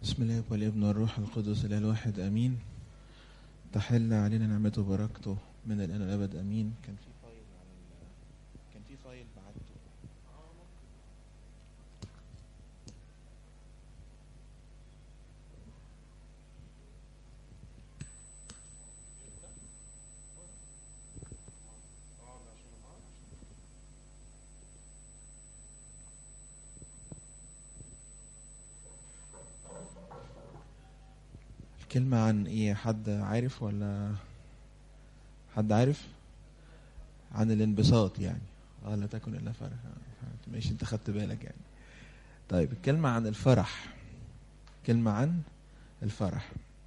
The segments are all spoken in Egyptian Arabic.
بسم الله والابن والروح القدس الاله الواحد امين تحل علينا نعمته وبركته من الان والابد امين كان في فايل على ال... كان في فايل بعته الكلمة عن ايه حد عارف ولا حد عارف عن الانبساط يعني اه لا تكن الا فرح آه، ماشي انت خدت بالك يعني طيب الكلمة عن الفرح كلمة عن الفرح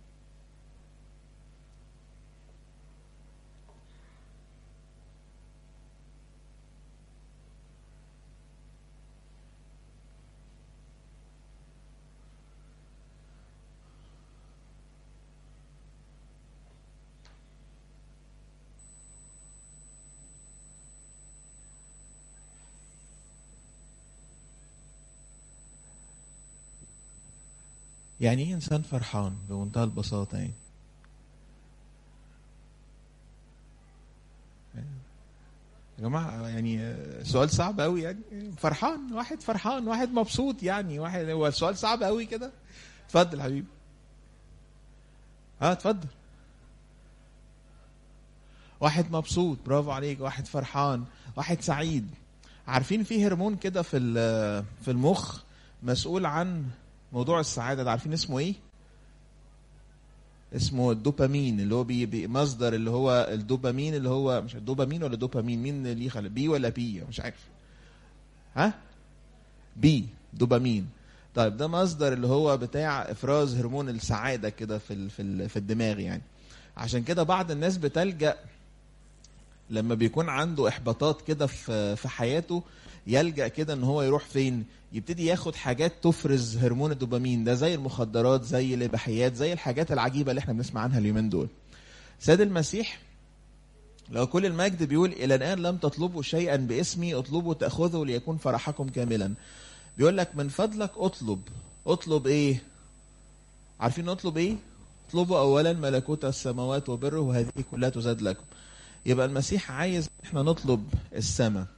يعني ايه انسان فرحان بمنتهى البساطة يعني يا جماعة يعني آه، سؤال صعب قوي يعني فرحان واحد فرحان واحد مبسوط يعني واحد هو السؤال صعب قوي كده اتفضل حبيبي اه اتفضل واحد مبسوط برافو عليك واحد فرحان واحد سعيد عارفين في هرمون كده في ال- في المخ مسؤول عن موضوع السعاده ده عارفين اسمه ايه اسمه الدوبامين اللي هو بي بي مصدر اللي هو الدوبامين اللي هو مش الدوبامين ولا دوبامين مين اللي خلق بي ولا بي مش عارف ها بي دوبامين طيب ده مصدر اللي هو بتاع افراز هرمون السعاده كده في ال- في ال- في الدماغ يعني عشان كده بعض الناس بتلجأ لما بيكون عنده احباطات كده في في حياته يلجأ كده ان هو يروح فين يبتدي ياخد حاجات تفرز هرمون الدوبامين ده زي المخدرات زي الاباحيات زي الحاجات العجيبه اللي احنا بنسمع عنها اليومين دول سيد المسيح لو كل المجد بيقول الى الان لم تطلبوا شيئا باسمي اطلبوا تاخذوا ليكون فرحكم كاملا بيقول لك من فضلك اطلب اطلب ايه عارفين اطلب ايه اطلبوا اولا ملكوت السماوات وبره وهذه كلها تزاد لكم يبقى المسيح عايز احنا نطلب السماء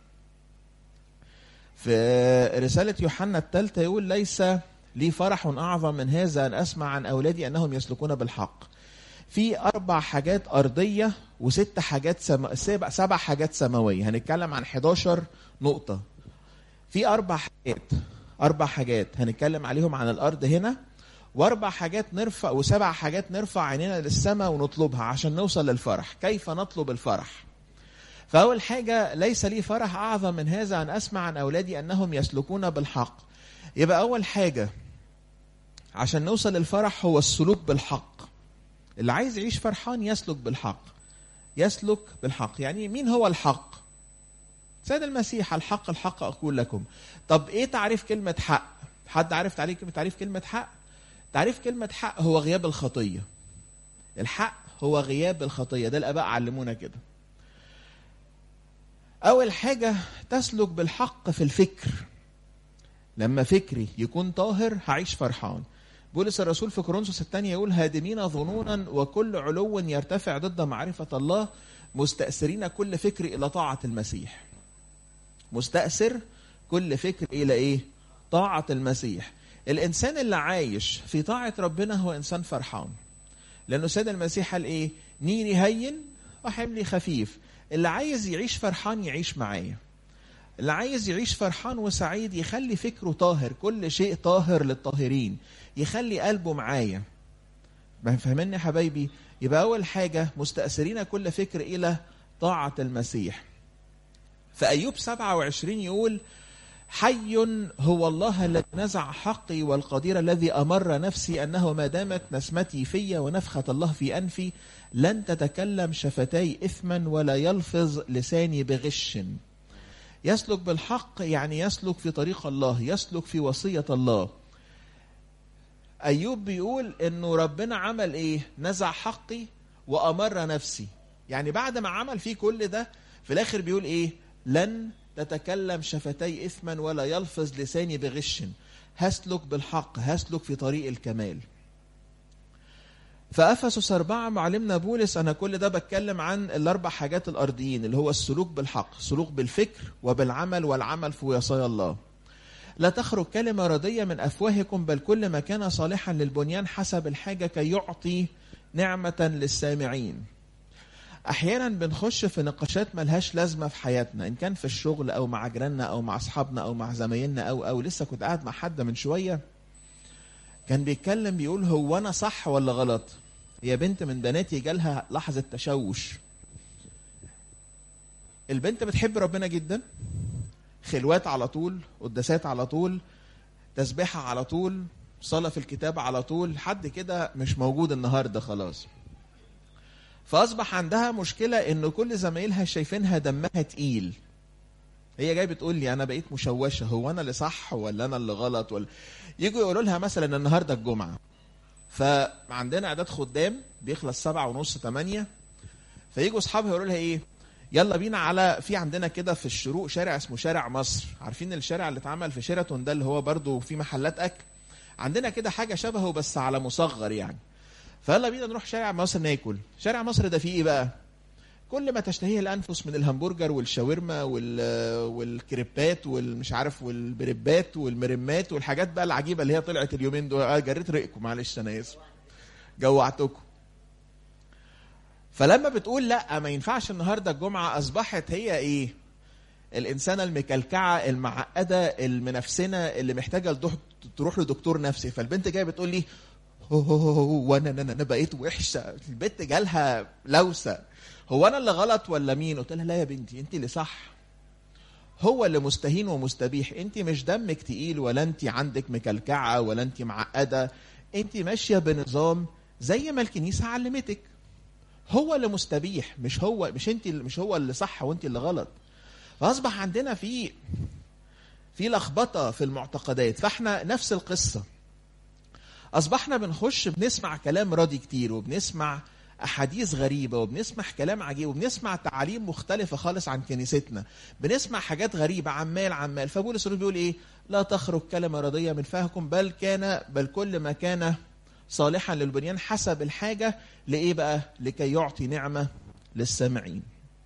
في رسالة يوحنا الثالثة يقول ليس لي فرح أعظم من هذا أن أسمع عن أولادي أنهم يسلكون بالحق في أربع حاجات أرضية وست حاجات سما... سبع, سبع حاجات سماوية هنتكلم عن 11 نقطة في أربع حاجات أربع حاجات هنتكلم عليهم عن الأرض هنا وأربع حاجات نرفع وسبع حاجات نرفع عينينا للسماء ونطلبها عشان نوصل للفرح كيف نطلب الفرح فأول حاجة ليس لي فرح أعظم من هذا أن أسمع عن أولادي أنهم يسلكون بالحق يبقى أول حاجة عشان نوصل للفرح هو السلوك بالحق اللي عايز يعيش فرحان يسلك بالحق يسلك بالحق يعني مين هو الحق سيد المسيح الحق الحق أقول لكم طب إيه تعريف كلمة حق حد عارف تعريف تعريف كلمة حق تعريف كلمة حق هو غياب الخطية الحق هو غياب الخطية ده الآباء علمونا كده أول حاجة تسلك بالحق في الفكر لما فكري يكون طاهر هعيش فرحان بولس الرسول في كورنثوس الثانية يقول هادمين ظنونا وكل علو يرتفع ضد معرفة الله مستأثرين كل فكر إلى طاعة المسيح مستأثر كل فكر إلى إيه؟ طاعة المسيح الإنسان اللي عايش في طاعة ربنا هو إنسان فرحان لأنه سيد المسيح قال إيه؟ نيري هين وحملي خفيف اللي عايز يعيش فرحان يعيش معايا اللي عايز يعيش فرحان وسعيد يخلي فكره طاهر كل شيء طاهر للطاهرين يخلي قلبه معايا ما فاهمني يا حبايبي يبقى اول حاجه مستأثرين كل فكر الى طاعه المسيح في ايوب 27 يقول حي هو الله الذي نزع حقي والقدير الذي امر نفسي انه ما دامت نسمتي في ونفخه الله في انفي لن تتكلم شفتاي اثما ولا يلفظ لساني بغش يسلك بالحق يعني يسلك في طريق الله يسلك في وصيه الله ايوب بيقول انه ربنا عمل ايه نزع حقي وامر نفسي يعني بعد ما عمل فيه كل ده في الاخر بيقول ايه لن تتكلم شفتي اثما ولا يلفظ لساني بغش هسلك بالحق هسلك في طريق الكمال فأفسس أربعة معلمنا بولس أنا كل ده بتكلم عن الأربع حاجات الأرضيين اللي هو السلوك بالحق سلوك بالفكر وبالعمل والعمل في وصايا الله لا تخرج كلمة ردية من أفواهكم بل كل ما كان صالحا للبنيان حسب الحاجة كي يعطي نعمة للسامعين أحيانا بنخش في نقاشات ملهاش لازمة في حياتنا إن كان في الشغل أو مع جيراننا أو مع أصحابنا أو مع زمايلنا أو أو لسه كنت قاعد مع حد من شوية كان بيتكلم بيقول هو أنا صح ولا غلط هي بنت من بناتي جالها لحظة تشوش البنت بتحب ربنا جدا خلوات على طول قداسات على طول تسبيحة على طول صلاة في الكتاب على طول حد كده مش موجود النهاردة خلاص فأصبح عندها مشكلة إن كل زمايلها شايفينها دمها تقيل هي جاي بتقول لي أنا بقيت مشوشة هو أنا اللي صح ولا أنا اللي غلط ولا يجوا يقولوا لها مثلا النهاردة الجمعة فعندنا إعداد خدام بيخلص سبعة ونص تمانية فيجوا أصحابها يقولوا لها إيه يلا بينا على في عندنا كده في الشروق شارع اسمه شارع مصر عارفين الشارع اللي اتعمل في شيراتون ده اللي هو برضو في محلات اكل عندنا كده حاجه شبهه بس على مصغر يعني فيلا بينا نروح شارع مصر ناكل شارع مصر ده فيه ايه بقى كل ما تشتهيه الانفس من الهمبرجر والشاورما وال والكريبات والمش عارف والبريبات والمرمات والحاجات بقى العجيبه اللي هي طلعت اليومين دول اه جريت ريقكم معلش انا اسف جوعتكم فلما بتقول لا ما ينفعش النهارده الجمعه اصبحت هي ايه الانسانه المكلكعه المعقده المنفسنه اللي محتاجه لدح- تروح لدكتور نفسي فالبنت جايه بتقول لي هو هو هو هو انا انا انا بقيت وحشه البنت جالها لوسه هو انا اللي غلط ولا مين قلت لها لا يا بنتي انت اللي صح هو اللي مستهين ومستبيح انت مش دمك تقيل ولا انت عندك مكلكعه ولا انت معقده انت ماشيه بنظام زي ما الكنيسه علمتك هو اللي مستبيح مش هو مش انت مش هو اللي صح وانت اللي غلط فاصبح عندنا في في لخبطه في المعتقدات فاحنا نفس القصه اصبحنا بنخش بنسمع كلام راضي كتير وبنسمع احاديث غريبه وبنسمع كلام عجيب وبنسمع تعاليم مختلفه خالص عن كنيستنا بنسمع حاجات غريبه عمال عمال فبولس الرسول بيقول ايه لا تخرج كلمه رضيه من فهكم بل كان بل كل ما كان صالحا للبنيان حسب الحاجه لايه بقى لكي يعطي نعمه للسامعين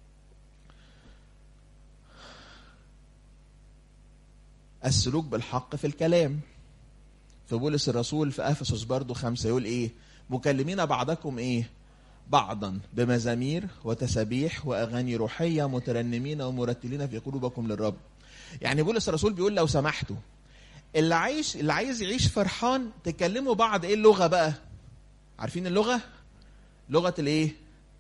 السلوك بالحق في الكلام في بولس الرسول في افسس برضو خمسة يقول ايه مكلمين بعضكم ايه بعضا بمزامير وتسابيح واغاني روحيه مترنمين ومرتلين في قلوبكم للرب يعني بولس الرسول بيقول لو سمحتوا اللي عايش اللي عايز يعيش فرحان تكلموا بعض ايه اللغه بقى عارفين اللغه لغه الايه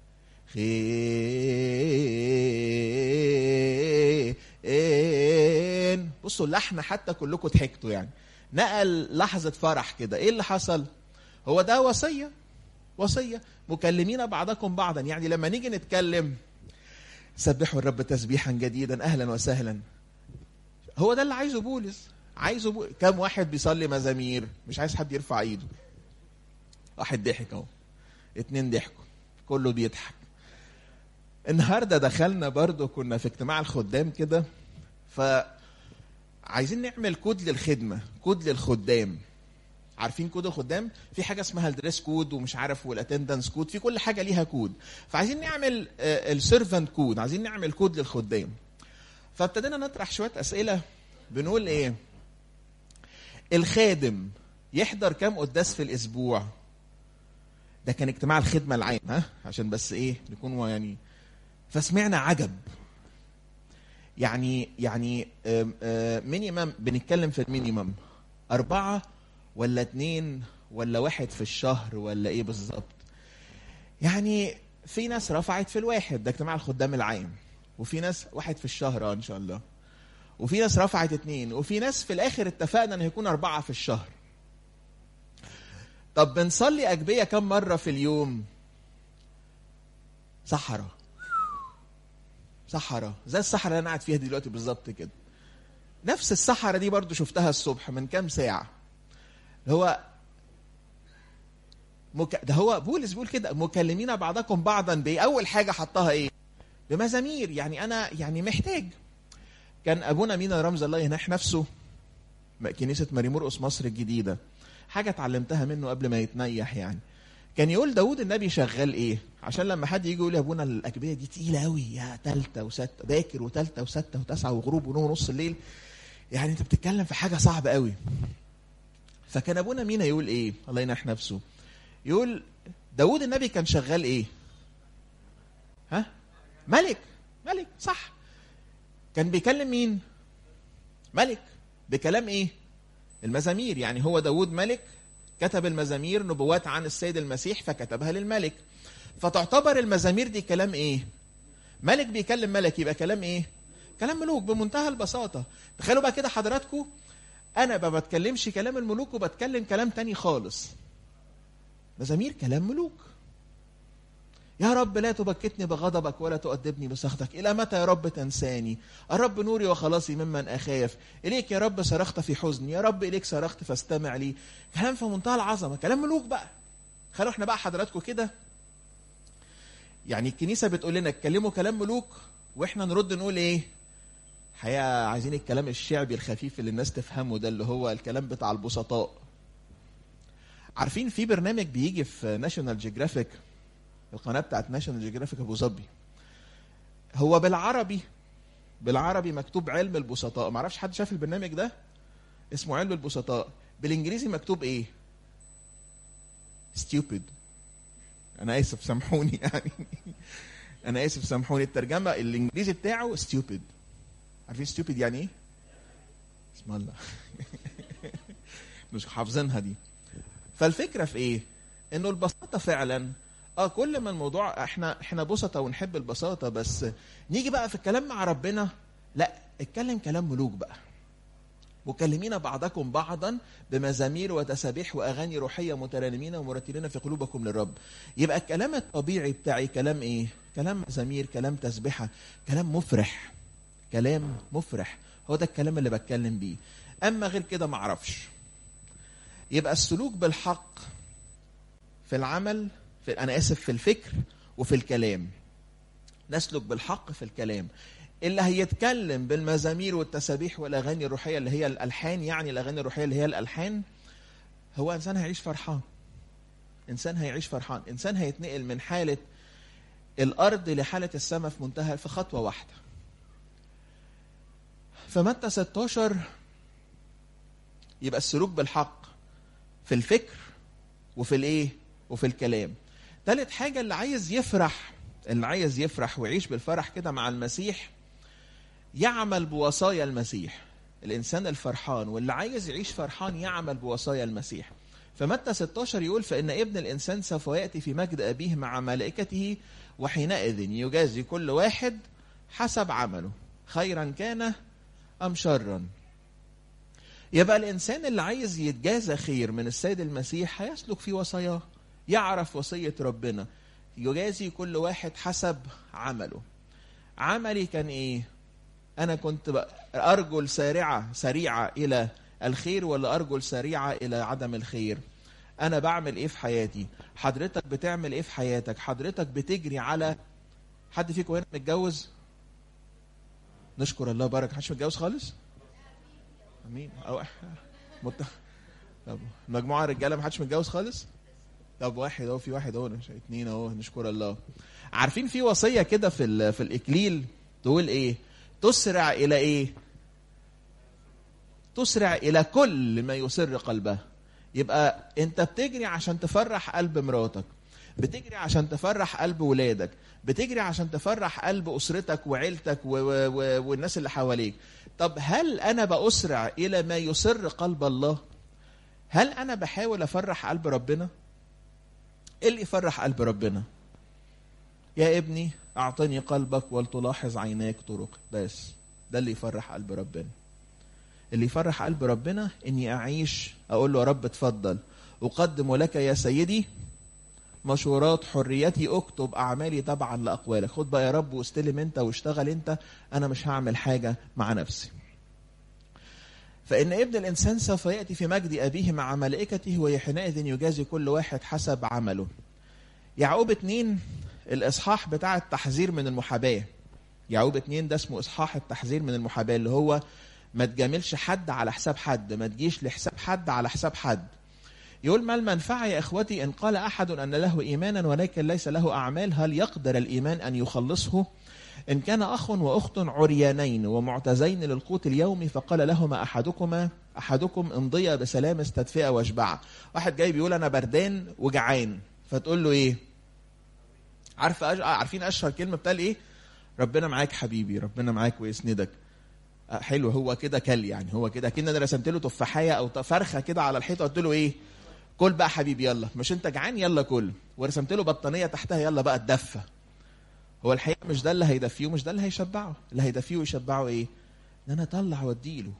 خين بصوا اللحن حتى كلكم ضحكتوا يعني نقل لحظة فرح كده ايه اللي حصل هو ده وصية وصية مكلمين بعضكم بعضا يعني لما نيجي نتكلم سبحوا الرب تسبيحا جديدا اهلا وسهلا هو ده اللي عايزه بولس عايزه بو... كم واحد بيصلي مزامير مش عايز حد يرفع ايده واحد ضحك اهو اتنين ضحكوا كله بيضحك النهارده دخلنا برضو كنا في اجتماع الخدام كده ف عايزين نعمل كود للخدمه كود للخدام عارفين كود الخدام في حاجه اسمها الدريس كود ومش عارف والاتندنس كود في كل حاجه ليها كود فعايزين نعمل السيرفنت كود عايزين نعمل كود للخدام فابتدينا نطرح شويه اسئله بنقول ايه الخادم يحضر كام قداس في الاسبوع ده كان اجتماع الخدمه العام ها عشان بس ايه نكون يعني فسمعنا عجب يعني يعني مينيمم بنتكلم في المينيمم أربعة ولا اتنين ولا واحد في الشهر ولا ايه بالظبط يعني في ناس رفعت في الواحد ده اجتماع الخدام العام وفي ناس واحد في الشهر اه ان شاء الله وفي ناس رفعت اتنين وفي ناس في الاخر اتفقنا ان هيكون اربعة في الشهر طب بنصلي أجبية كم مرة في اليوم صحراء صحراء زي الصحراء اللي انا قاعد فيها دلوقتي بالظبط كده نفس الصحراء دي برضو شفتها الصبح من كام ساعة اللي هو مك... ده هو بولس بيقول كده مكلمين بعضكم بعضا بايه اول حاجة حطها ايه بمزامير يعني انا يعني محتاج كان ابونا مينا رمز الله ينح نفسه كنيسه ماري مرقس مصر الجديده حاجه اتعلمتها منه قبل ما يتنيح يعني كان يقول داود النبي شغال ايه عشان لما حد يجي يقول يا ابونا الاجبيه دي تقيله قوي يا تالتة وستة باكر وتالتة وستة وتسعة وغروب ونوم ونص الليل يعني انت بتتكلم في حاجه صعبه قوي فكان ابونا مينا يقول ايه الله ينح نفسه يقول داود النبي كان شغال ايه ها ملك ملك صح كان بيكلم مين ملك بكلام ايه المزامير يعني هو داود ملك كتب المزامير نبوات عن السيد المسيح فكتبها للملك فتعتبر المزامير دي كلام ايه ملك بيكلم ملك يبقى كلام ايه كلام ملوك بمنتهى البساطة تخيلوا بقى كده حضراتكم انا ما بتكلمش كلام الملوك وبتكلم كلام تاني خالص مزامير كلام ملوك يا رب لا تبكتني بغضبك ولا تؤدبني بسخطك إلى متى يا رب تنساني الرب نوري وخلاصي ممن أخاف إليك يا رب صرخت في حزني يا رب إليك صرخت فاستمع لي كلام في منتهى العظمة كلام ملوك بقى خلوا احنا بقى حضراتكم كده يعني الكنيسة بتقول لنا اتكلموا كلام ملوك واحنا نرد نقول ايه حقيقة عايزين الكلام الشعبي الخفيف اللي الناس تفهمه ده اللي هو الكلام بتاع البسطاء عارفين في برنامج بيجي في ناشونال جيوغرافيك القناه بتاعت ناشونال جيوغرافيك ابو ظبي هو بالعربي بالعربي مكتوب علم البسطاء ما اعرفش حد شاف البرنامج ده اسمه علم البسطاء بالانجليزي مكتوب ايه stupid انا اسف سامحوني يعني انا اسف سامحوني الترجمه الانجليزي بتاعه stupid عارفين stupid يعني ايه اسم الله مش حافظينها دي فالفكره في ايه انه البساطه فعلا اه كل ما الموضوع احنا احنا بسطه ونحب البساطه بس نيجي بقى في الكلام مع ربنا لا اتكلم كلام ملوك بقى مكلمين بعضكم بعضا بمزامير وتسابيح واغاني روحيه مترنمين ومرتلين في قلوبكم للرب يبقى الكلام الطبيعي بتاعي كلام ايه كلام مزامير كلام تسبيحه كلام مفرح كلام مفرح هو ده الكلام اللي بتكلم بيه اما غير كده ما اعرفش يبقى السلوك بالحق في العمل في انا اسف في الفكر وفي الكلام نسلك بالحق في الكلام اللي هيتكلم بالمزامير والتسابيح والاغاني الروحيه اللي هي الالحان يعني الاغاني الروحيه اللي هي الالحان هو انسان هيعيش فرحان انسان هيعيش فرحان انسان هيتنقل من حاله الارض لحاله السماء في منتهى في خطوه واحده فمتى 16 يبقى السلوك بالحق في الفكر وفي الايه وفي الكلام تالت حاجة اللي عايز يفرح اللي عايز يفرح ويعيش بالفرح كده مع المسيح يعمل بوصايا المسيح الإنسان الفرحان واللي عايز يعيش فرحان يعمل بوصايا المسيح فمتى 16 يقول فإن ابن الإنسان سوف يأتي في مجد أبيه مع ملائكته وحينئذ يجازي كل واحد حسب عمله خيرا كان أم شرا يبقى الإنسان اللي عايز يتجازى خير من السيد المسيح هيسلك في وصاياه يعرف وصية ربنا يجازي كل واحد حسب عمله عملي كان ايه انا كنت ارجل سارعة سريعة الى الخير ولا ارجل سريعة الى عدم الخير انا بعمل ايه في حياتي حضرتك بتعمل ايه في حياتك حضرتك بتجري على حد فيكم هنا متجوز نشكر الله بارك محدش متجوز خالص امين او مت... طب مجموعه رجاله محدش متجوز خالص طب واحد اهو في واحد اهو اتنين اهو نشكر الله عارفين في وصيه كده في في الاكليل تقول ايه تسرع الى ايه تسرع الى كل ما يسر قلبها يبقى انت بتجري عشان تفرح قلب مراتك بتجري عشان تفرح قلب ولادك بتجري عشان تفرح قلب اسرتك وعيلتك و و و والناس اللي حواليك طب هل انا باسرع الى ما يسر قلب الله هل انا بحاول افرح قلب ربنا ايه اللي يفرح قلب ربنا يا ابني اعطني قلبك ولتلاحظ عيناك طرقي بس ده اللي يفرح قلب ربنا اللي يفرح قلب ربنا اني اعيش اقول له يا رب اتفضل اقدم لك يا سيدي مشورات حريتي اكتب اعمالي تبعا لاقوالك خد بقى يا رب واستلم انت واشتغل انت انا مش هعمل حاجه مع نفسي فإن ابن الإنسان سوف يأتي في مجد أبيه مع ملائكته وحينئذ يجازي كل واحد حسب عمله يعقوب اتنين الإصحاح بتاع التحذير من المحاباة يعقوب اتنين ده اسمه إصحاح التحذير من المحاباة اللي هو ما تجاملش حد على حساب حد ما تجيش لحساب حد على حساب حد يقول ما المنفعة يا إخوتي إن قال أحد أن له إيمانا ولكن ليس له أعمال هل يقدر الإيمان أن يخلصه إن كان أخ وأخت عريانين ومعتزين للقوت اليومي فقال لهما أحدكما أحدكم امضيا بسلام استدفئة واشبع واحد جاي بيقول أنا بردان وجعان فتقول له إيه عارف أج... عارفين أشهر كلمة بتقال إيه ربنا معاك حبيبي ربنا معاك ويسندك حلو هو كده كل يعني هو كده كأن انا رسمت له تفاحيه او فرخه كده على الحيطه قلت له ايه كل بقى حبيبي يلا مش انت جعان يلا كل ورسمت له بطانيه تحتها يلا بقى اتدفى هو الحقيقه مش ده اللي هيدفيه ومش ده اللي هيشبعه اللي هيدفيه ويشبعه ايه ان انا اطلع واديله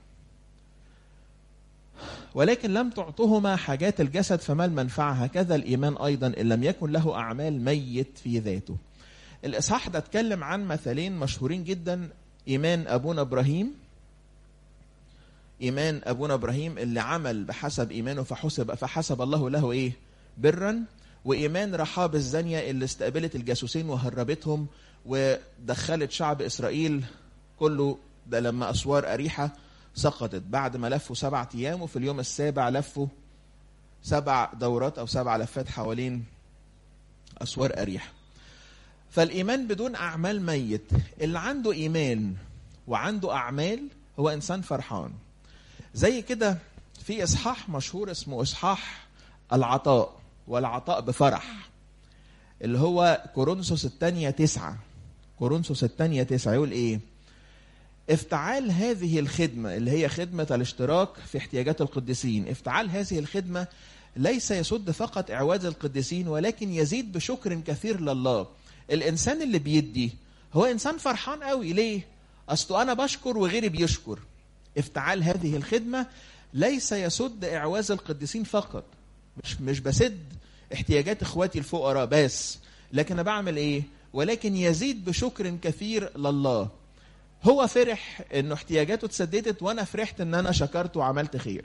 ولكن لم تعطهما حاجات الجسد فما المنفعه هكذا الايمان ايضا ان لم يكن له اعمال ميت في ذاته الاصحاح ده اتكلم عن مثلين مشهورين جدا ايمان ابونا ابراهيم ايمان ابونا ابراهيم اللي عمل بحسب ايمانه فحسب فحسب الله له ايه برا وايمان رحاب الزانيه اللي استقبلت الجاسوسين وهربتهم ودخلت شعب اسرائيل كله ده لما اسوار اريحه سقطت بعد ما لفوا سبعة ايام وفي اليوم السابع لفوا سبع دورات او سبع لفات حوالين اسوار اريحه فالايمان بدون اعمال ميت اللي عنده ايمان وعنده اعمال هو انسان فرحان زي كده في اصحاح مشهور اسمه اصحاح العطاء والعطاء بفرح اللي هو كورنثوس الثانية تسعة كورنثوس الثانية تسعة يقول ايه افتعال هذه الخدمة اللي هي خدمة الاشتراك في احتياجات القديسين افتعال هذه الخدمة ليس يسد فقط اعواز القديسين ولكن يزيد بشكر كثير لله الانسان اللي بيدي هو انسان فرحان قوي ليه اصله انا بشكر وغيري بيشكر افتعال هذه الخدمه ليس يسد اعواز القديسين فقط مش مش بسد احتياجات اخواتي الفقراء بس لكن انا بعمل ايه ولكن يزيد بشكر كثير لله هو فرح انه احتياجاته اتسددت وانا فرحت ان انا شكرت وعملت خير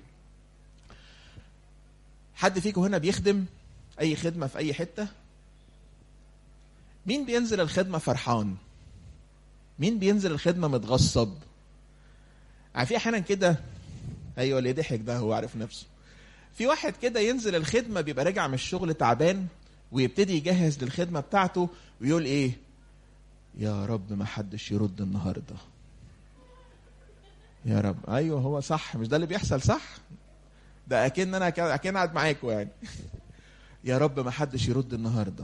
حد فيكم هنا بيخدم اي خدمه في اي حته مين بينزل الخدمه فرحان مين بينزل الخدمه متغصب في احيانا كده ايوه اللي ضحك ده هو عارف نفسه في واحد كده ينزل الخدمه بيبقى راجع من الشغل تعبان ويبتدي يجهز للخدمه بتاعته ويقول ايه يا رب ما حدش يرد النهارده يا رب ايوه هو صح مش ده اللي بيحصل صح ده اكن انا اكن قاعد معاكم يعني يا رب ما حدش يرد النهارده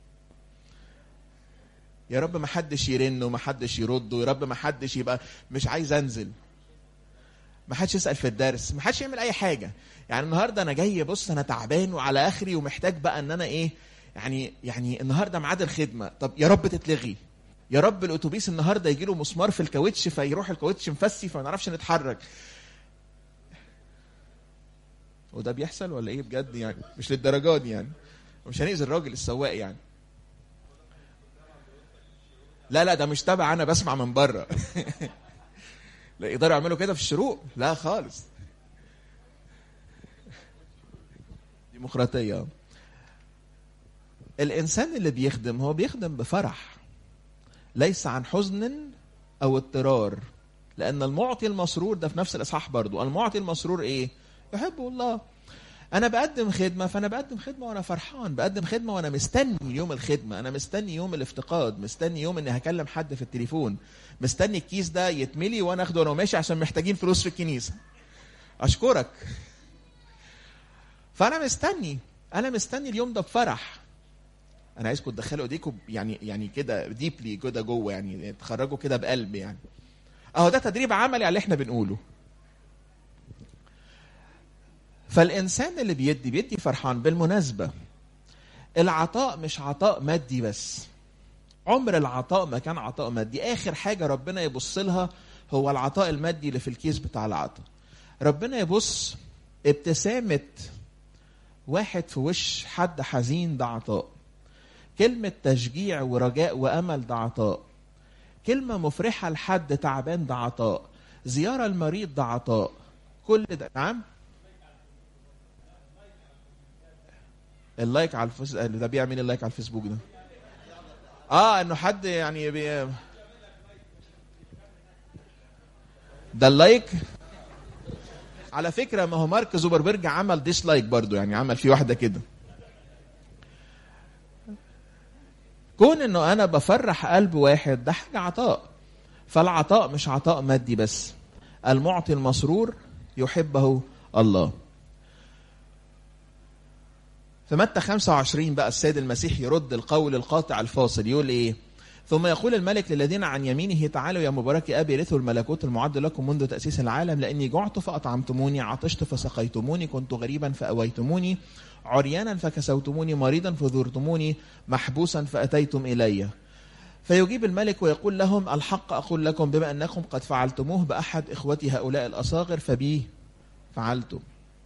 يا رب ما حدش يرن وما حدش يرد ويا رب ما حدش يبقى مش عايز انزل ما حدش يسال في الدرس ما حدش يعمل اي حاجه يعني النهارده انا جاي بص انا تعبان وعلى اخري ومحتاج بقى ان انا ايه يعني يعني النهارده ميعاد الخدمه طب يا رب تتلغي يا رب الاتوبيس النهارده يجي له مسمار في الكاوتش فيروح الكاوتش مفسي فما نعرفش نتحرك وده بيحصل ولا ايه بجد يعني مش للدرجات دي يعني مش هنأذي الراجل السواق يعني لا لا ده مش تبع انا بسمع من بره لا يقدروا يعملوا كده في الشروق لا خالص ديمقراطية الإنسان اللي بيخدم هو بيخدم بفرح ليس عن حزن أو اضطرار لأن المعطي المسرور ده في نفس الإصحاح برضو المعطي المسرور إيه؟ يحبه الله أنا بقدم خدمة فأنا بقدم خدمة وأنا فرحان بقدم خدمة وأنا مستني يوم الخدمة أنا مستني يوم الافتقاد مستني يوم إني هكلم حد في التليفون مستني الكيس ده يتملي وأنا أخده وأنا ماشي عشان محتاجين فلوس في الكنيسة أشكرك فأنا مستني أنا مستني اليوم ده بفرح أنا عايزكم تدخلوا إيديكم يعني يعني كده ديبلي كده جوه يعني تخرجوا كده بقلب يعني أهو ده تدريب عملي على اللي إحنا بنقوله فالإنسان اللي بيدي بيدي فرحان بالمناسبة العطاء مش عطاء مادي بس عمر العطاء ما كان عطاء مادي آخر حاجة ربنا يبص لها هو العطاء المادي اللي في الكيس بتاع العطاء ربنا يبص ابتسامة واحد في وش حد حزين ده عطاء كلمة تشجيع ورجاء وأمل ده عطاء كلمة مفرحة لحد تعبان ده عطاء زيارة المريض ده عطاء كل ده نعم اللايك على الفيس ده بيعمل اللايك على الفيسبوك ده اه انه حد يعني بي... ده اللايك على فكره ما هو مارك زوبربيرج عمل ديسلايك برضو يعني عمل فيه واحده كده كون انه انا بفرح قلب واحد ده حاجه عطاء فالعطاء مش عطاء مادي بس المعطي المسرور يحبه الله في متى 25 بقى السيد المسيح يرد القول القاطع الفاصل يقول ايه ثم يقول الملك للذين عن يمينه تعالوا يا مبارك ابي رثوا الملكوت المعد لكم منذ تاسيس العالم لاني جعت فاطعمتموني عطشت فسقيتموني كنت غريبا فاويتموني عريانا فكسوتموني مريضا فزرتموني محبوسا فاتيتم الي فيجيب الملك ويقول لهم الحق اقول لكم بما انكم قد فعلتموه باحد اخوتي هؤلاء الاصاغر فبي فعلتم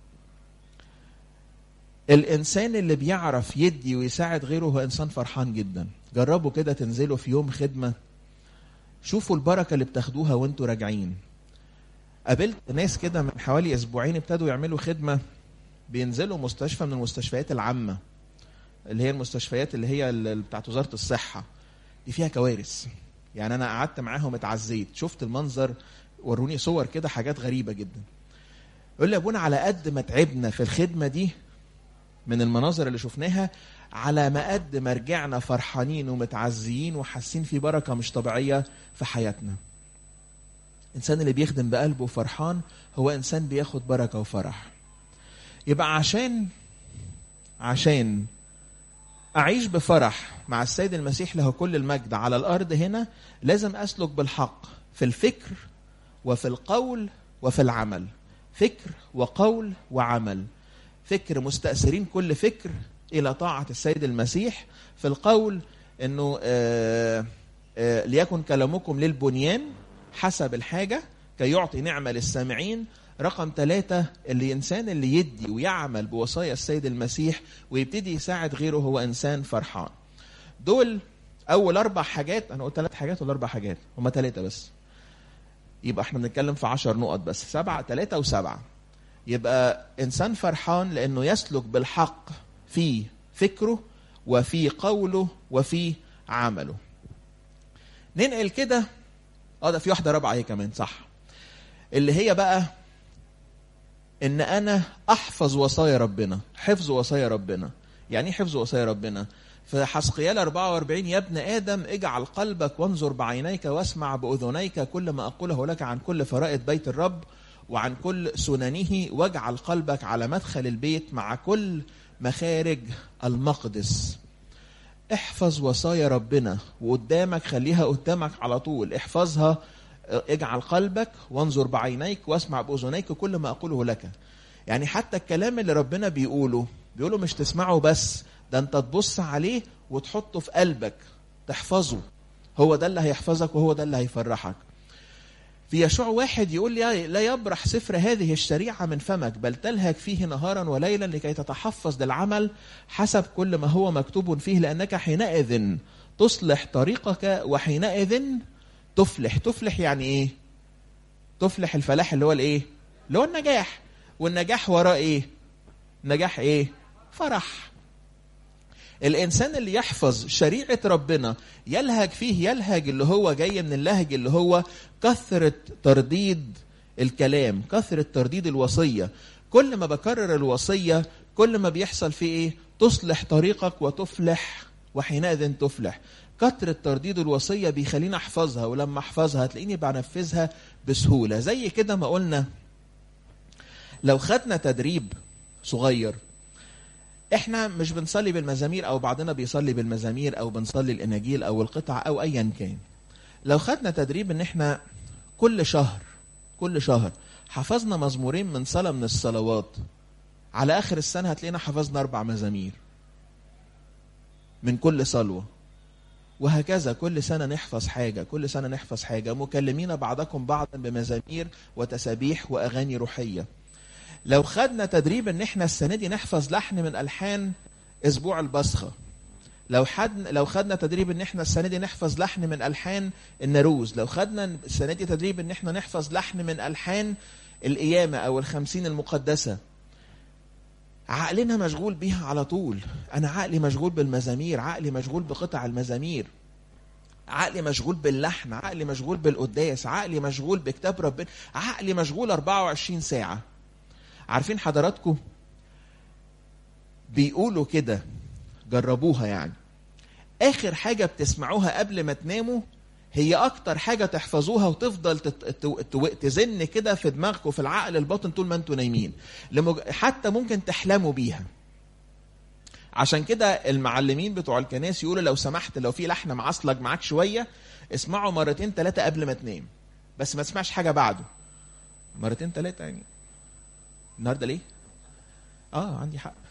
الانسان اللي بيعرف يدي ويساعد غيره هو انسان فرحان جدا جربوا كده تنزلوا في يوم خدمه شوفوا البركه اللي بتاخدوها وانتوا راجعين قابلت ناس كده من حوالي اسبوعين ابتدوا يعملوا خدمه بينزلوا مستشفى من المستشفيات العامه اللي هي المستشفيات اللي هي ال- بتاعت وزاره الصحه دي فيها كوارث يعني انا قعدت معاهم اتعزيت شفت المنظر وروني صور كده حاجات غريبه جدا يقول لي يا ابونا على قد ما تعبنا في الخدمه دي من المناظر اللي شفناها على ما قد ما رجعنا فرحانين ومتعزيين وحاسين في بركه مش طبيعيه في حياتنا. الانسان اللي بيخدم بقلبه فرحان هو انسان بياخد بركه وفرح. يبقى عشان عشان اعيش بفرح مع السيد المسيح له كل المجد على الارض هنا لازم اسلك بالحق في الفكر وفي القول وفي العمل. فكر وقول وعمل. فكر مستأثرين كل فكر إلى طاعة السيد المسيح في القول أنه آه آه ليكن كلامكم للبنيان حسب الحاجة كي يعطي نعمة للسامعين رقم ثلاثة اللي إنسان اللي يدي ويعمل بوصايا السيد المسيح ويبتدي يساعد غيره هو إنسان فرحان دول أول أربع حاجات أنا قلت ثلاث حاجات ولا أربع حاجات هما ثلاثة بس يبقى احنا بنتكلم في عشر نقط بس سبعة ثلاثة وسبعة يبقى انسان فرحان لانه يسلك بالحق في فكره وفي قوله وفي عمله ننقل كده اه ده في واحده رابعه هي كمان صح اللي هي بقى ان انا احفظ وصايا ربنا حفظ وصايا ربنا يعني ايه حفظ وصايا ربنا في حسقيال 44 يا ابن ادم اجعل قلبك وانظر بعينيك واسمع باذنيك كل ما اقوله لك عن كل فرائض بيت الرب وعن كل سننه واجعل قلبك على مدخل البيت مع كل مخارج المقدس احفظ وصايا ربنا وقدامك خليها قدامك على طول احفظها اجعل قلبك وانظر بعينيك واسمع باذنيك كل ما اقوله لك يعني حتى الكلام اللي ربنا بيقوله بيقوله مش تسمعه بس ده انت تبص عليه وتحطه في قلبك تحفظه هو ده اللي هيحفظك وهو ده اللي هيفرحك في يشوع واحد يقول لي لا يبرح سفر هذه الشريعة من فمك بل تلهك فيه نهارا وليلا لكي تتحفظ للعمل حسب كل ما هو مكتوب فيه لأنك حينئذ تصلح طريقك وحينئذ تفلح تفلح يعني ايه تفلح الفلاح اللي هو الايه اللي هو النجاح والنجاح وراه ايه نجاح ايه فرح الانسان اللي يحفظ شريعه ربنا يلهج فيه يلهج اللي هو جاي من اللهج اللي هو كثره ترديد الكلام كثره ترديد الوصيه كل ما بكرر الوصيه كل ما بيحصل فيه ايه تصلح طريقك وتفلح وحينئذ تفلح كثرة ترديد الوصية بيخليني أحفظها ولما أحفظها هتلاقيني بنفذها بسهولة زي كده ما قلنا لو خدنا تدريب صغير احنا مش بنصلي بالمزامير او بعضنا بيصلي بالمزامير او بنصلي الاناجيل او القطع او ايا كان لو خدنا تدريب ان احنا كل شهر كل شهر حفظنا مزمورين من صلاة من الصلوات على اخر السنة هتلاقينا حفظنا اربع مزامير من كل صلوة وهكذا كل سنة نحفظ حاجة كل سنة نحفظ حاجة مكلمين بعضكم بعضا بمزامير وتسابيح وأغاني روحية لو خدنا تدريب ان احنا السنة دي نحفظ لحن من ألحان أسبوع البصخة لو حد لو خدنا تدريب ان احنا السنة دي نحفظ لحن من ألحان النروز لو خدنا السنة دي تدريب ان احنا نحفظ لحن من ألحان القيامة أو الخمسين المقدسة عقلنا مشغول بيها على طول انا عقلي مشغول بالمزامير عقلي مشغول بقطع المزامير عقلي مشغول باللحن عقلي مشغول بالقداس عقلي مشغول بكتاب ربنا عقلي مشغول 24 ساعة عارفين حضراتكم بيقولوا كده جربوها يعني اخر حاجه بتسمعوها قبل ما تناموا هي اكتر حاجه تحفظوها وتفضل تت- تو- تو- تزن كده في دماغكم في العقل الباطن طول ما انتوا نايمين لمج... حتى ممكن تحلموا بيها عشان كده المعلمين بتوع الكنائس يقولوا لو سمحت لو في لحن معصلج معاك شويه اسمعه مرتين ثلاثه قبل ما تنام بس ما تسمعش حاجه بعده مرتين ثلاثه يعني النهارده ليه اه عندي حق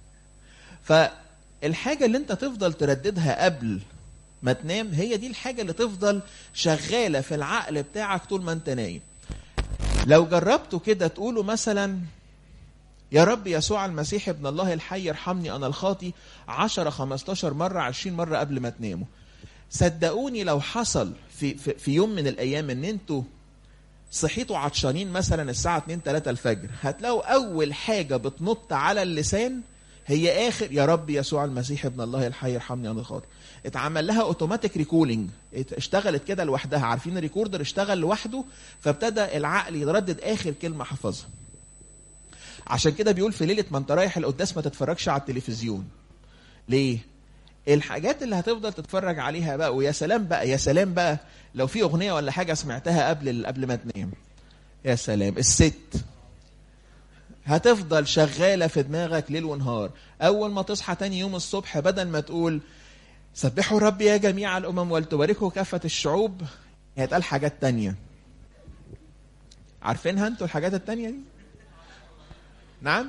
فالحاجه اللي انت تفضل ترددها قبل ما تنام هي دي الحاجه اللي تفضل شغاله في العقل بتاعك طول ما انت نايم لو جربتوا كده تقولوا مثلا يا رب يسوع المسيح ابن الله الحي ارحمني انا الخاطي 10 15 مره 20 مره قبل ما تناموا صدقوني لو حصل في, في, في يوم من الايام ان انتوا صحيتوا عطشانين مثلا الساعه 2 3 الفجر هتلاقوا اول حاجه بتنط على اللسان هي اخر يا رب يسوع المسيح ابن الله الحي ارحمني انا الخاطي اتعمل لها اوتوماتيك ريكولينج اشتغلت كده لوحدها عارفين الريكوردر اشتغل لوحده فابتدى العقل يردد اخر كلمه حفظها عشان كده بيقول في ليله ما انت رايح القداس ما تتفرجش على التلفزيون ليه الحاجات اللي هتفضل تتفرج عليها بقى ويا سلام بقى يا سلام بقى لو في اغنيه ولا حاجه سمعتها قبل قبل ما تنام يا سلام الست هتفضل شغاله في دماغك ليل ونهار اول ما تصحى تاني يوم الصبح بدل ما تقول سبحوا رب يا جميع الامم ولتباركوا كافه الشعوب هيتقال حاجات تانية عارفينها انتوا الحاجات التانية دي نعم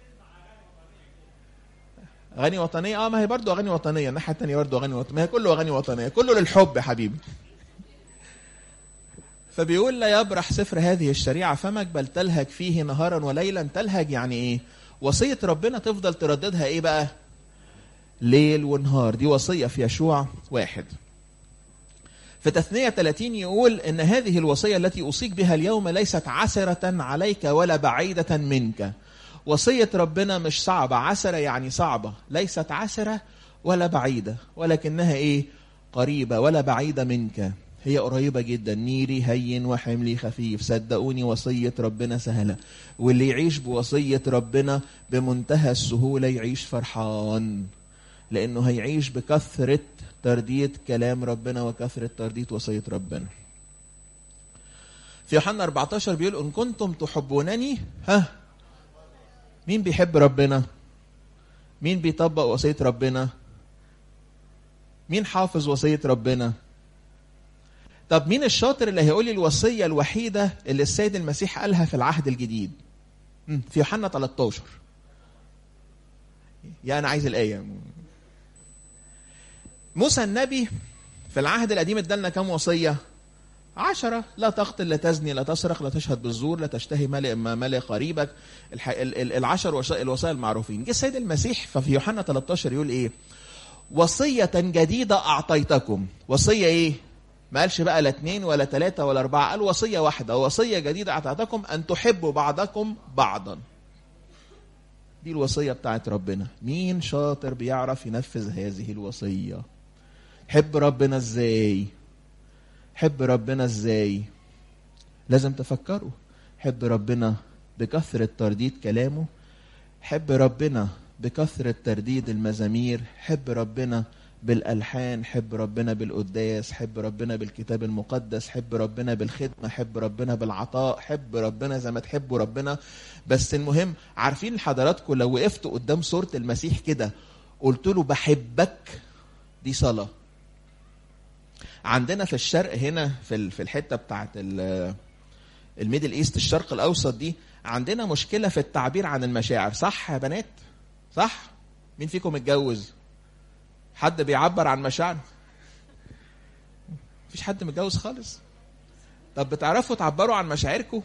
اغاني وطنيه اه ما هي برضه اغاني وطنيه الناحيه الثانيه برضه اغاني وطنيه ما هي كله اغاني وطنيه كله للحب يا حبيبي فبيقول لا يبرح سفر هذه الشريعه فمك بل تلهج فيه نهارا وليلا تلهج يعني ايه وصيه ربنا تفضل ترددها ايه بقى ليل ونهار دي وصيه في يشوع واحد في تثنية 30 يقول إن هذه الوصية التي أوصيك بها اليوم ليست عسرة عليك ولا بعيدة منك وصية ربنا مش صعبة عسرة يعني صعبة ليست عسرة ولا بعيدة ولكنها إيه قريبة ولا بعيدة منك هي قريبة جدا نيري هين وحملي خفيف صدقوني وصية ربنا سهلة واللي يعيش بوصية ربنا بمنتهى السهولة يعيش فرحان لأنه هيعيش بكثرة ترديد كلام ربنا وكثرة ترديد وصية ربنا في يوحنا 14 بيقول إن كنتم تحبونني ها مين بيحب ربنا مين بيطبق وصية ربنا مين حافظ وصية ربنا طب مين الشاطر اللي هيقول لي الوصية الوحيدة اللي السيد المسيح قالها في العهد الجديد مم، في يوحنا 13 يا أنا عايز الآية موسى النبي في العهد القديم ادالنا كم وصية عشرة لا تقتل لا تزني لا تسرق لا تشهد بالزور لا تشتهي مال ما مال قريبك الح... ال... ال... العشر وصايا الوصايا المعروفين جه السيد المسيح ففي يوحنا 13 يقول ايه وصية جديدة أعطيتكم وصية ايه ما قالش بقى لا اثنين ولا ثلاثة ولا أربعة قال وصية واحدة وصية جديدة أعطيتكم أن تحبوا بعضكم بعضا دي الوصية بتاعت ربنا مين شاطر بيعرف ينفذ هذه الوصية حب ربنا ازاي حب ربنا ازاي لازم تفكروا حب ربنا بكثرة ترديد كلامه حب ربنا بكثرة ترديد المزامير حب ربنا بالألحان حب ربنا بالقداس حب ربنا بالكتاب المقدس حب ربنا بالخدمة حب ربنا بالعطاء حب ربنا زي ما تحبوا ربنا بس المهم عارفين حضراتكم لو وقفتوا قدام صورة المسيح كده قلت له بحبك دي صلاة عندنا في الشرق هنا في في الحته بتاعت الميدل ايست الشرق الاوسط دي عندنا مشكله في التعبير عن المشاعر صح يا بنات صح مين فيكم متجوز حد بيعبر عن مشاعره مفيش حد متجوز خالص طب بتعرفوا تعبروا عن مشاعركم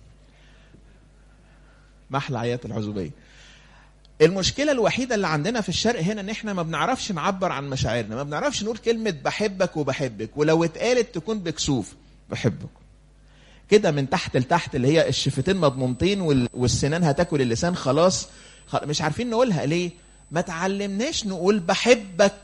محلى عيات العزوبيه المشكلة الوحيدة اللي عندنا في الشرق هنا ان احنا ما بنعرفش نعبر عن مشاعرنا ما بنعرفش نقول كلمة بحبك وبحبك ولو اتقالت تكون بكسوف بحبك كده من تحت لتحت اللي هي الشفتين مضمومتين والسنان هتاكل اللسان خلاص مش عارفين نقولها ليه ما تعلمناش نقول بحبك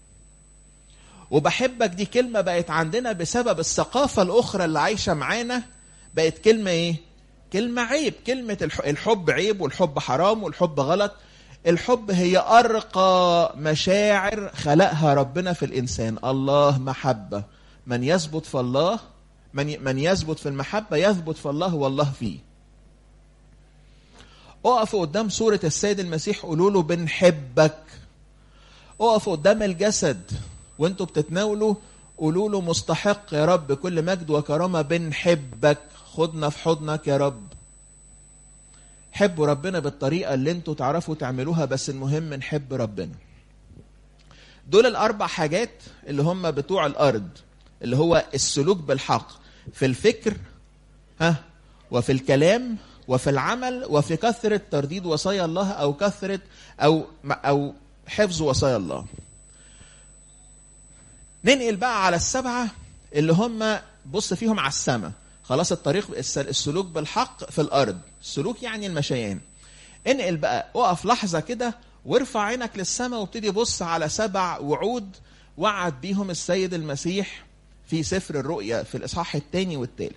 وبحبك دي كلمة بقت عندنا بسبب الثقافة الأخرى اللي عايشة معانا بقت كلمة إيه؟ كلمة عيب كلمة الح- الحب عيب والحب حرام والحب غلط الحب هي أرقى مشاعر خلقها ربنا في الإنسان الله محبة من يثبت في الله من ي- من يثبت في المحبة يثبت في الله والله فيه اقفوا قدام صورة السيد المسيح قولوا له بنحبك اقفوا قدام الجسد وانتوا بتتناولوا قولوا له مستحق يا رب كل مجد وكرامة بنحبك خدنا في حضنك يا رب حبوا ربنا بالطريقة اللي انتوا تعرفوا تعملوها بس المهم نحب ربنا دول الأربع حاجات اللي هم بتوع الأرض اللي هو السلوك بالحق في الفكر ها وفي الكلام وفي العمل وفي كثرة ترديد وصايا الله أو كثرة أو أو حفظ وصايا الله ننقل بقى على السبعة اللي هم بص فيهم على السماء خلاص الطريق الس- السلوك بالحق في الأرض السلوك يعني المشيان انقل بقى اقف لحظة كده وارفع عينك للسماء وابتدي بص على سبع وعود وعد بيهم السيد المسيح في سفر الرؤيا في الإصحاح الثاني والثالث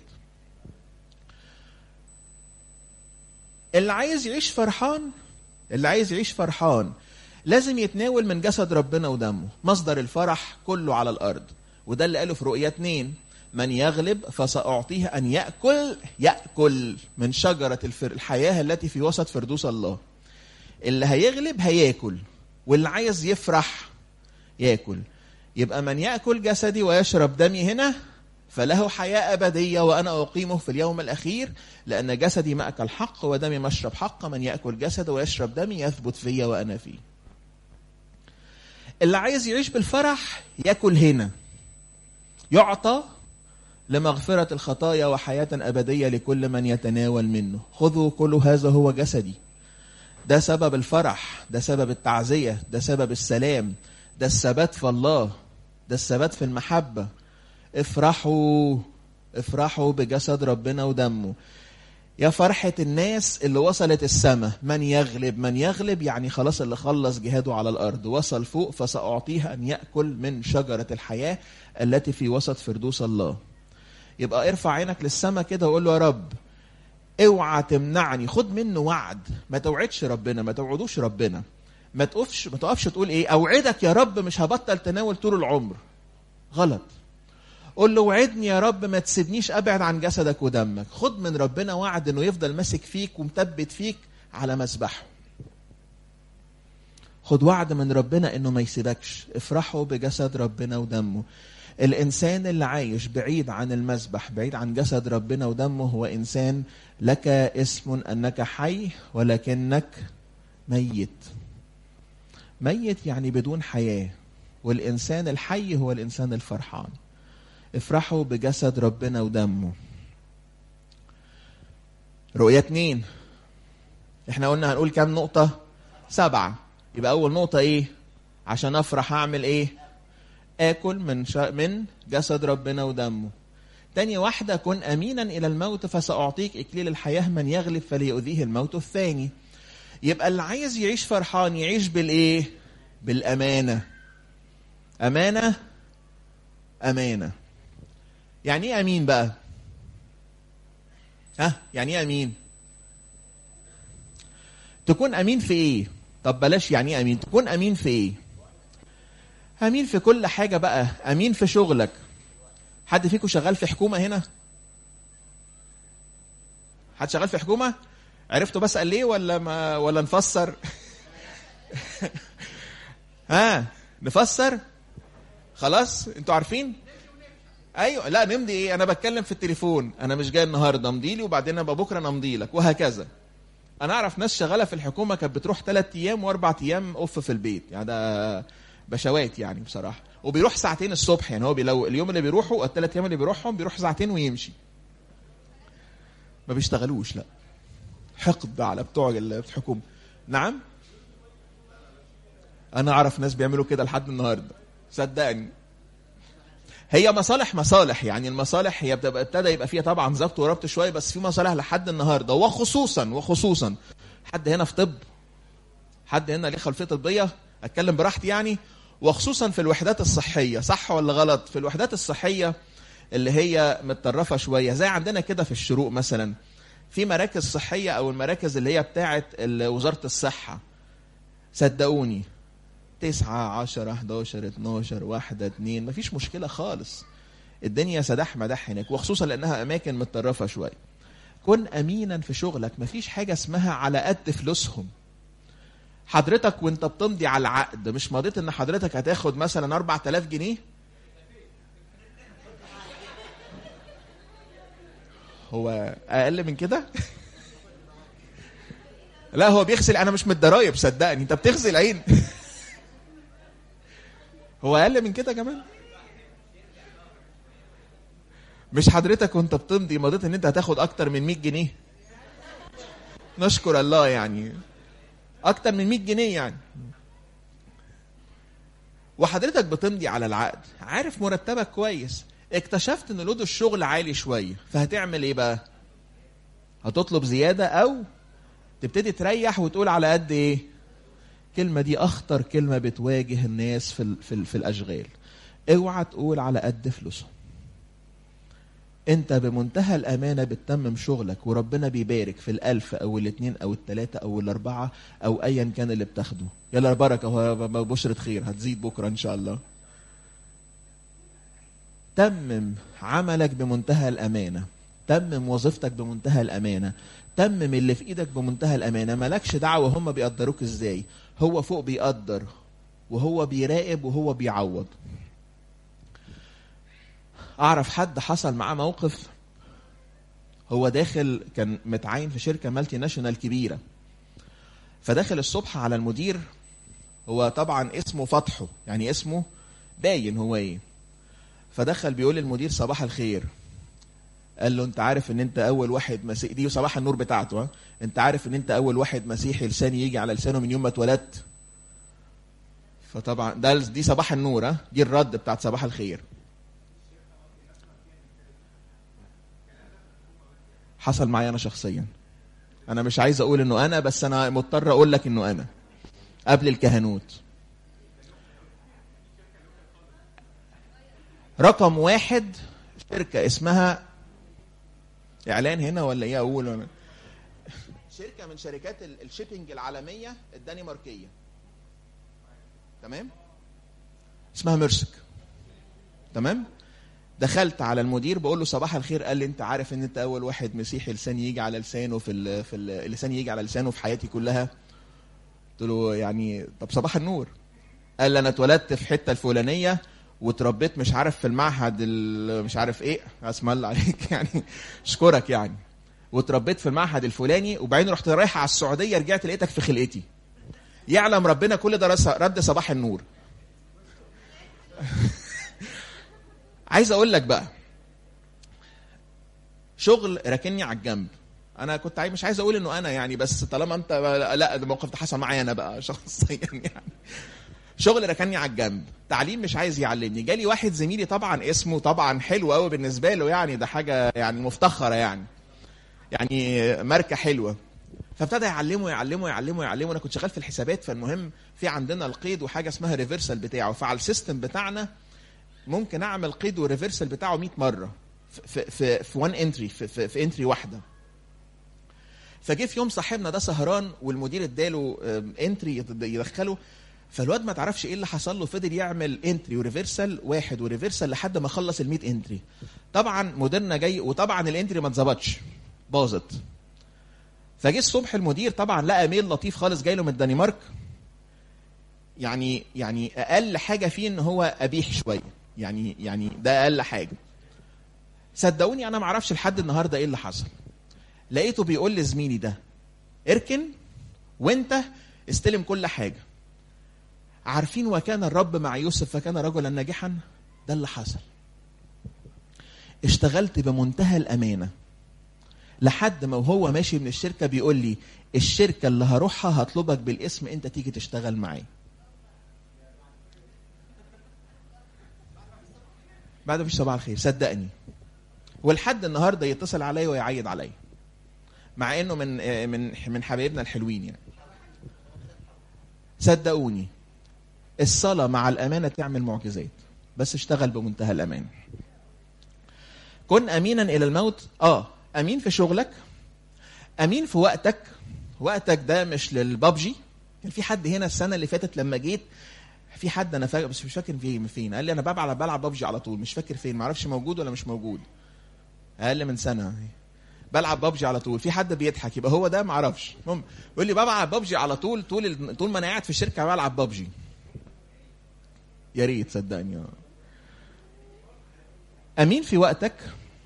اللي عايز يعيش فرحان اللي عايز يعيش فرحان لازم يتناول من جسد ربنا ودمه مصدر الفرح كله على الأرض وده اللي قاله في رؤيا اتنين من يغلب فسأعطيه أن يأكل يأكل من شجرة الفر الحياة التي في وسط فردوس الله اللي هيغلب هياكل واللي عايز يفرح ياكل يبقى من يأكل جسدي ويشرب دمي هنا فله حياة أبدية وأنا أقيمه في اليوم الأخير لأن جسدي مأكل حق ودمي مشرب حق من يأكل جسد ويشرب دمي يثبت فيا وأنا فيه اللي عايز يعيش بالفرح يأكل هنا يعطى لمغفرة الخطايا وحياة أبدية لكل من يتناول منه خذوا كل هذا هو جسدي ده سبب الفرح ده سبب التعزية ده سبب السلام ده الثبات في الله ده الثبات في المحبة افرحوا افرحوا بجسد ربنا ودمه يا فرحة الناس اللي وصلت السماء من يغلب من يغلب يعني خلاص اللي خلص جهاده على الأرض وصل فوق فسأعطيه أن يأكل من شجرة الحياة التي في وسط فردوس الله يبقى ارفع عينك للسماء كده وقول له يا رب اوعى تمنعني خد منه وعد ما توعدش ربنا ما توعدوش ربنا ما تقفش ما تقفش تقول ايه اوعدك يا رب مش هبطل تناول طول العمر غلط قول له وعدني يا رب ما تسيبنيش ابعد عن جسدك ودمك خد من ربنا وعد انه يفضل ماسك فيك ومثبت فيك على مسبحه خد وعد من ربنا انه ما يسيبكش افرحوا بجسد ربنا ودمه الانسان اللي عايش بعيد عن المسبح بعيد عن جسد ربنا ودمه هو انسان لك اسم انك حي ولكنك ميت ميت يعني بدون حياه والانسان الحي هو الانسان الفرحان افرحوا بجسد ربنا ودمه رؤية اتنين احنا قلنا هنقول كام نقطة سبعة يبقى أول نقطة إيه عشان أفرح أعمل إيه آكل من شا... من جسد ربنا ودمه تاني واحدة كن أمينا إلى الموت فسأعطيك إكليل الحياة من يغلب فليؤذيه الموت الثاني يبقى اللي عايز يعيش فرحان يعيش بالإيه بالأمانة أمانة أمانة يعني ايه امين بقى ها يعني ايه امين تكون امين في ايه طب بلاش يعني ايه امين تكون امين في ايه امين في كل حاجه بقى امين في شغلك حد فيكم شغال في حكومه هنا حد شغال في حكومه عرفتوا بسال ليه ولا ما ولا نفسر ها نفسر خلاص انتوا عارفين ايوه لا نمضي ايه انا بتكلم في التليفون انا مش جاي النهارده امضي لي وبعدين ابقى بكره نمضي لك وهكذا انا اعرف ناس شغاله في الحكومه كانت بتروح ثلاث ايام واربع ايام اوف في البيت يعني ده بشوات يعني بصراحه وبيروح ساعتين الصبح يعني هو بي لو اليوم اللي بيروحوا الثلاث ايام اللي بيروحهم بيروح ساعتين ويمشي ما بيشتغلوش لا حقد على بتوع الحكومه نعم انا اعرف ناس بيعملوا كده لحد النهارده صدقني هي مصالح مصالح يعني المصالح هي بتبقى ابتدى يبقى فيها طبعا ضبط وربط شويه بس في مصالح لحد النهارده وخصوصا وخصوصا حد هنا في طب حد هنا ليه خلفيه طبيه اتكلم براحتي يعني وخصوصا في الوحدات الصحيه صح ولا غلط في الوحدات الصحيه اللي هي متطرفه شويه زي عندنا كده في الشروق مثلا في مراكز صحيه او المراكز اللي هي بتاعه ال- وزاره الصحه صدقوني تسعة عشرة 11 12 واحدة اتنين مفيش مشكلة خالص الدنيا سداح مداح هناك وخصوصا لأنها أماكن متطرفة شوية كن أمينا في شغلك مفيش حاجة اسمها على قد فلوسهم حضرتك وانت بتمضي على العقد مش مضيت ان حضرتك هتاخد مثلا 4000 جنيه هو اقل من كده لا هو بيغسل انا مش من الضرايب صدقني انت بتغسل عين هو اقل من كده كمان مش حضرتك وانت بتمضي مضيت ان انت هتاخد اكتر من 100 جنيه نشكر الله يعني اكتر من 100 جنيه يعني وحضرتك بتمضي على العقد عارف مرتبك كويس اكتشفت ان لود الشغل عالي شويه فهتعمل ايه بقى هتطلب زياده او تبتدي تريح وتقول على قد ايه الكلمه دي اخطر كلمه بتواجه الناس في ال في, ال في الاشغال اوعى تقول على قد فلوسهم انت بمنتهى الامانه بتتمم شغلك وربنا بيبارك في الالف او الاثنين او الثلاثه او الاربعه او ايا كان اللي بتاخده يلا بركه هو بشره خير هتزيد بكره ان شاء الله تمم عملك بمنتهى الامانه تمم وظيفتك بمنتهى الامانه تمم اللي في ايدك بمنتهى الامانه مالكش دعوه هم بيقدروك ازاي هو فوق بيقدر وهو بيراقب وهو بيعوض اعرف حد حصل معاه موقف هو داخل كان متعين في شركه مالتي ناشونال كبيره فداخل الصبح على المدير هو طبعا اسمه فتحه يعني اسمه باين هو ايه فدخل بيقول للمدير صباح الخير قال له انت عارف ان انت اول واحد مسيحي دي صباح النور بتاعته ها انت عارف ان انت اول واحد مسيحي لساني يجي على لسانه من يوم ما اتولدت فطبعا ده دي صباح النور ها دي الرد بتاعت صباح الخير حصل معايا انا شخصيا انا مش عايز اقول انه انا بس انا مضطر اقول لك انه انا قبل الكهنوت رقم واحد شركة اسمها اعلان هنا ولا ايه اقول ولا شركة من شركات الشيبنج العالمية الدنماركية تمام اسمها ميرسك تمام دخلت على المدير بقول له صباح الخير قال لي انت عارف ان انت اول واحد مسيحي لساني يجي على لسانه في ال في ال لساني يجي على لسانه في حياتي كلها قلت له يعني طب صباح النور قال لي انا اتولدت في حته الفلانيه واتربيت مش عارف في المعهد مش عارف ايه اسم الله عليك يعني اشكرك يعني واتربيت في المعهد الفلاني وبعدين رحت رايح على السعوديه رجعت لقيتك في خلقتي يعلم ربنا كل ده رد صباح النور عايز اقول لك بقى شغل راكني على الجنب انا كنت عايز مش عايز اقول انه انا يعني بس طالما انت لا الموقف ده حصل معايا انا بقى شخصيا يعني شغل ركني على الجنب تعليم مش عايز يعلمني جالي واحد زميلي طبعا اسمه طبعا حلو قوي بالنسبه له يعني ده حاجه يعني مفتخره يعني يعني ماركه حلوه فابتدى يعلمه يعلمه يعلمه يعلمه انا كنت شغال في الحسابات فالمهم في عندنا القيد وحاجه اسمها ريفرسال بتاعه فعلى السيستم بتاعنا ممكن اعمل قيد وريفرسال بتاعه 100 مره في في في وان انتري في, في, في انتري واحده فجه في يوم صاحبنا ده سهران والمدير اداله انتري يدخله فالواد ما تعرفش ايه اللي حصل له فضل يعمل انتري وريفرسال واحد وريفرسال لحد ما خلص ال 100 انتري طبعا مديرنا جاي وطبعا الانتري ما اتظبطش باظت فجه الصبح المدير طبعا لقى ميل لطيف خالص جاي له من الدنمارك يعني يعني اقل حاجه فيه ان هو قبيح شويه يعني يعني ده اقل حاجه صدقوني انا ما اعرفش لحد النهارده ايه اللي حصل لقيته بيقول لزميلي ده اركن وانت استلم كل حاجه عارفين وكان الرب مع يوسف فكان رجلا ناجحا ده اللي حصل اشتغلت بمنتهى الامانه لحد ما وهو ماشي من الشركه بيقول لي الشركه اللي هروحها هطلبك بالاسم انت تيجي تشتغل معايا بعد مفيش صباح الخير صدقني ولحد النهارده يتصل عليا ويعيد عليا مع انه من من من حبايبنا الحلوين يعني صدقوني الصلاة مع الأمانة تعمل معجزات بس اشتغل بمنتهى الأمان كن أمينا إلى الموت آه أمين في شغلك امين في وقتك وقتك ده مش للبابجي كان في حد هنا السنه اللي فاتت لما جيت في حد انا فاكر بس مش فاكر فين فين قال لي انا بلعب بلعب بابجي على طول مش فاكر فين معرفش موجود ولا مش موجود اقل من سنه بلعب بابجي على طول في حد بيضحك يبقى هو ده معرفش المهم بيقول لي بلعب بابجي على طول طول ال- طول ما انا قاعد في الشركه بلعب بابجي يا ريت صدقني آه. امين في وقتك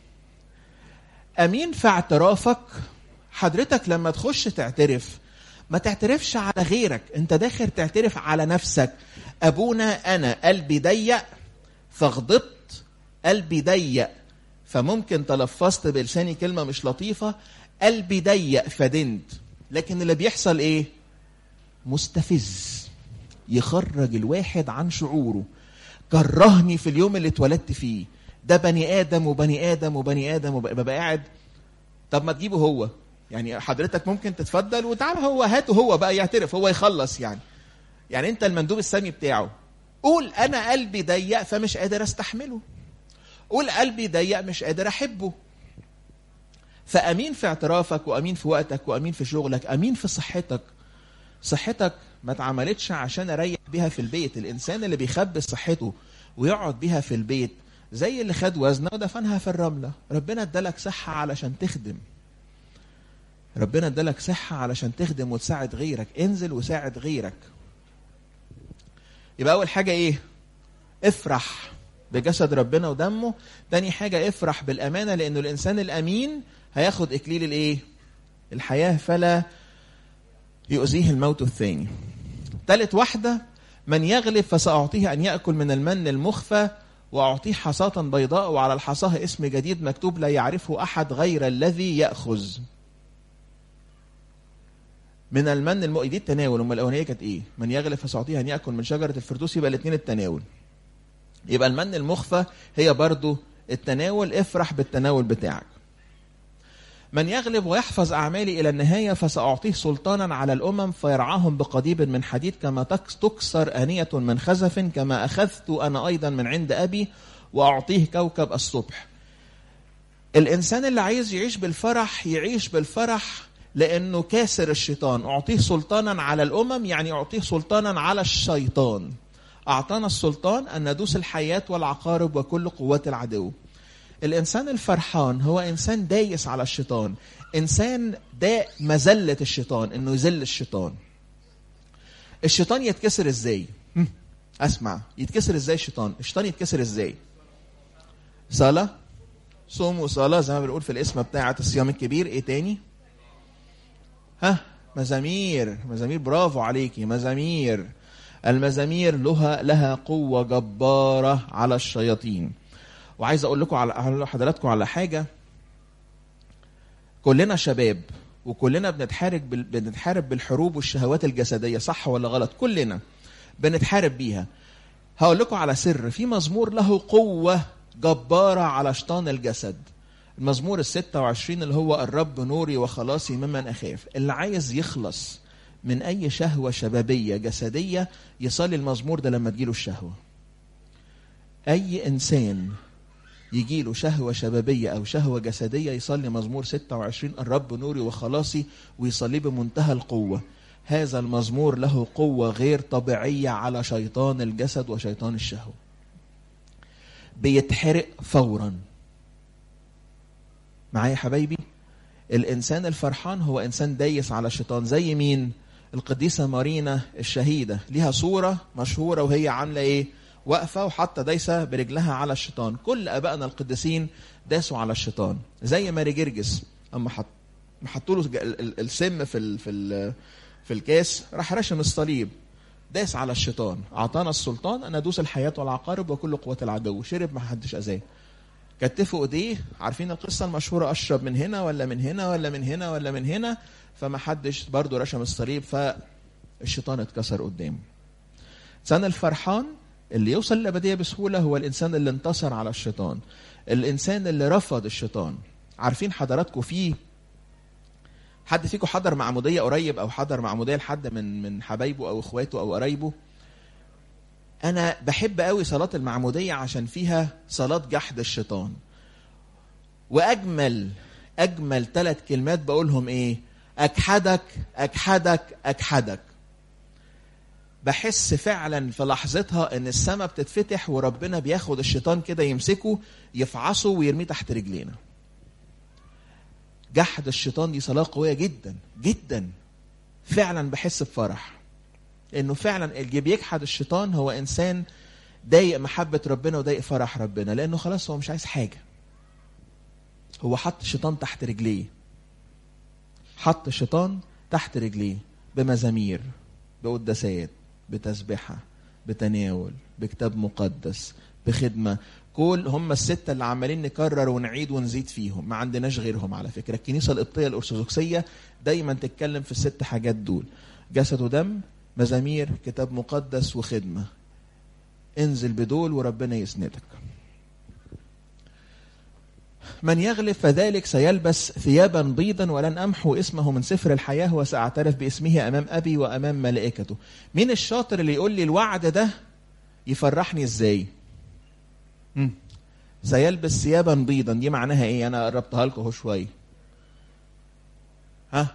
امين في اعترافك حضرتك لما تخش تعترف ما تعترفش على غيرك انت داخل تعترف على نفسك ابونا انا قلبي ضيق فغضبت قلبي ضيق فممكن تلفظت بلساني كلمه مش لطيفه قلبي ضيق فدنت لكن اللي بيحصل ايه مستفز يخرج الواحد عن شعوره كرهني في اليوم اللي اتولدت فيه ده بني ادم وبني ادم وبني ادم وببقى قاعد طب ما تجيبه هو يعني حضرتك ممكن تتفضل وتعالى هو هاته هو بقى يعترف هو يخلص يعني يعني انت المندوب السامي بتاعه قول انا قلبي ضيق فمش قادر استحمله قول قلبي ضيق مش قادر احبه فامين في اعترافك وامين في وقتك وامين في شغلك امين في صحتك صحتك ما اتعملتش عشان اريح بيها في البيت الانسان اللي بيخبي صحته ويقعد بيها في البيت زي اللي خد وزنه ودفنها في الرمله ربنا ادالك صحه علشان تخدم ربنا ادالك صحه علشان تخدم وتساعد غيرك انزل وساعد غيرك يبقى اول حاجه ايه افرح بجسد ربنا ودمه تاني حاجه افرح بالامانه لانه الانسان الامين هياخد اكليل الايه الحياه فلا يؤذيه الموت الثاني ثالث واحدة من يغلب فسأعطيه أن يأكل من المن المخفى وأعطيه حصاة بيضاء وعلى الحصاة اسم جديد مكتوب لا يعرفه أحد غير الذي يأخذ من المن الم... دي التناول أم الأولانية كانت إيه؟ من يغلب فسأعطيه أن يأكل من شجرة الفردوس يبقى الاثنين التناول يبقى المن المخفى هي برضو التناول افرح بالتناول بتاعك من يغلب ويحفظ أعمالي إلى النهاية فسأعطيه سلطانا على الأمم فيرعاهم بقضيب من حديد كما تكس- تكسر آنية من خزف كما أخذت أنا أيضا من عند أبي وأعطيه كوكب الصبح الإنسان اللي عايز يعيش بالفرح يعيش بالفرح لأنه كاسر الشيطان أعطيه سلطانا على الأمم يعني أعطيه سلطانا على الشيطان أعطانا السلطان أن ندوس الحياة والعقارب وكل قوات العدو الانسان الفرحان هو انسان دايس على الشيطان انسان ده مذله الشيطان انه يذل الشيطان الشيطان يتكسر ازاي هم، اسمع يتكسر ازاي الشيطان الشيطان يتكسر ازاي صلاه صوم وصلاه زي ما بنقول في الاسم بتاعه الصيام الكبير ايه تاني ها مزامير مزامير برافو عليكي مزامير المزامير لها لها قوه جباره على الشياطين وعايز اقول لكم على على حضراتكم على حاجه كلنا شباب وكلنا بنتحارب بال... بنتحارب بالحروب والشهوات الجسديه صح ولا غلط كلنا بنتحارب بيها هقول لكم على سر في مزمور له قوه جباره على شيطان الجسد المزمور ال 26 اللي هو الرب نوري وخلاصي ممن اخاف اللي عايز يخلص من اي شهوه شبابيه جسديه يصلي المزمور ده لما تجيله الشهوه اي انسان يجي له شهوة شبابية أو شهوة جسدية يصلي مزمور 26 الرب نوري وخلاصي ويصليه بمنتهى القوة هذا المزمور له قوة غير طبيعية على شيطان الجسد وشيطان الشهوة بيتحرق فورا معايا يا حبايبي الإنسان الفرحان هو إنسان دايس على الشيطان زي مين القديسة مارينا الشهيدة ليها صورة مشهورة وهي عاملة إيه واقفه وحاطه دايسه برجلها على الشيطان كل ابائنا القديسين داسوا على الشيطان زي ماري جرجس اما حط حطوا له السم في ال في ال في الكاس راح رشم الصليب داس على الشيطان اعطانا السلطان ان ندوس الحياه والعقارب وكل قوه العدو شرب ما حدش اذاه كتفوا ايديه عارفين القصه المشهوره اشرب من هنا ولا من هنا ولا من هنا ولا من هنا فما حدش برضه رشم الصليب فالشيطان اتكسر قدامه سنة الفرحان اللي يوصل للأبدية بسهولة هو الإنسان اللي انتصر على الشيطان الإنسان اللي رفض الشيطان عارفين حضراتكم في حد فيكم حضر معمودية قريب أو حضر معمودية لحد من من حبايبه أو إخواته أو قرايبه أنا بحب قوي صلاة المعمودية عشان فيها صلاة جحد الشيطان وأجمل اجمل ثلاث كلمات بقولهم ايه اجحدك اجحدك اجحدك بحس فعلا في لحظتها ان السماء بتتفتح وربنا بياخد الشيطان كده يمسكه يفعصه ويرميه تحت رجلينا جحد الشيطان دي صلاة قوية جدا جدا فعلا بحس بفرح انه فعلا اللي بيجحد الشيطان هو انسان ضايق محبة ربنا وضايق فرح ربنا لانه خلاص هو مش عايز حاجة هو حط الشيطان تحت رجليه حط الشيطان تحت رجليه بمزامير بقداسات بتسبحة بتناول بكتاب مقدس بخدمة كل هم الستة اللي عمالين نكرر ونعيد ونزيد فيهم ما عندناش غيرهم على فكرة الكنيسة القبطية الأرثوذكسية دايما تتكلم في الست حاجات دول جسد ودم مزامير كتاب مقدس وخدمة انزل بدول وربنا يسندك من يغلب فذلك سيلبس ثيابا بيضا ولن امحو اسمه من سفر الحياه وساعترف باسمه امام ابي وامام ملائكته. مين الشاطر اللي يقول لي الوعد ده يفرحني ازاي؟ مم. سيلبس ثيابا بيضا دي معناها ايه؟ انا قربتها لكم اهو شويه. ها؟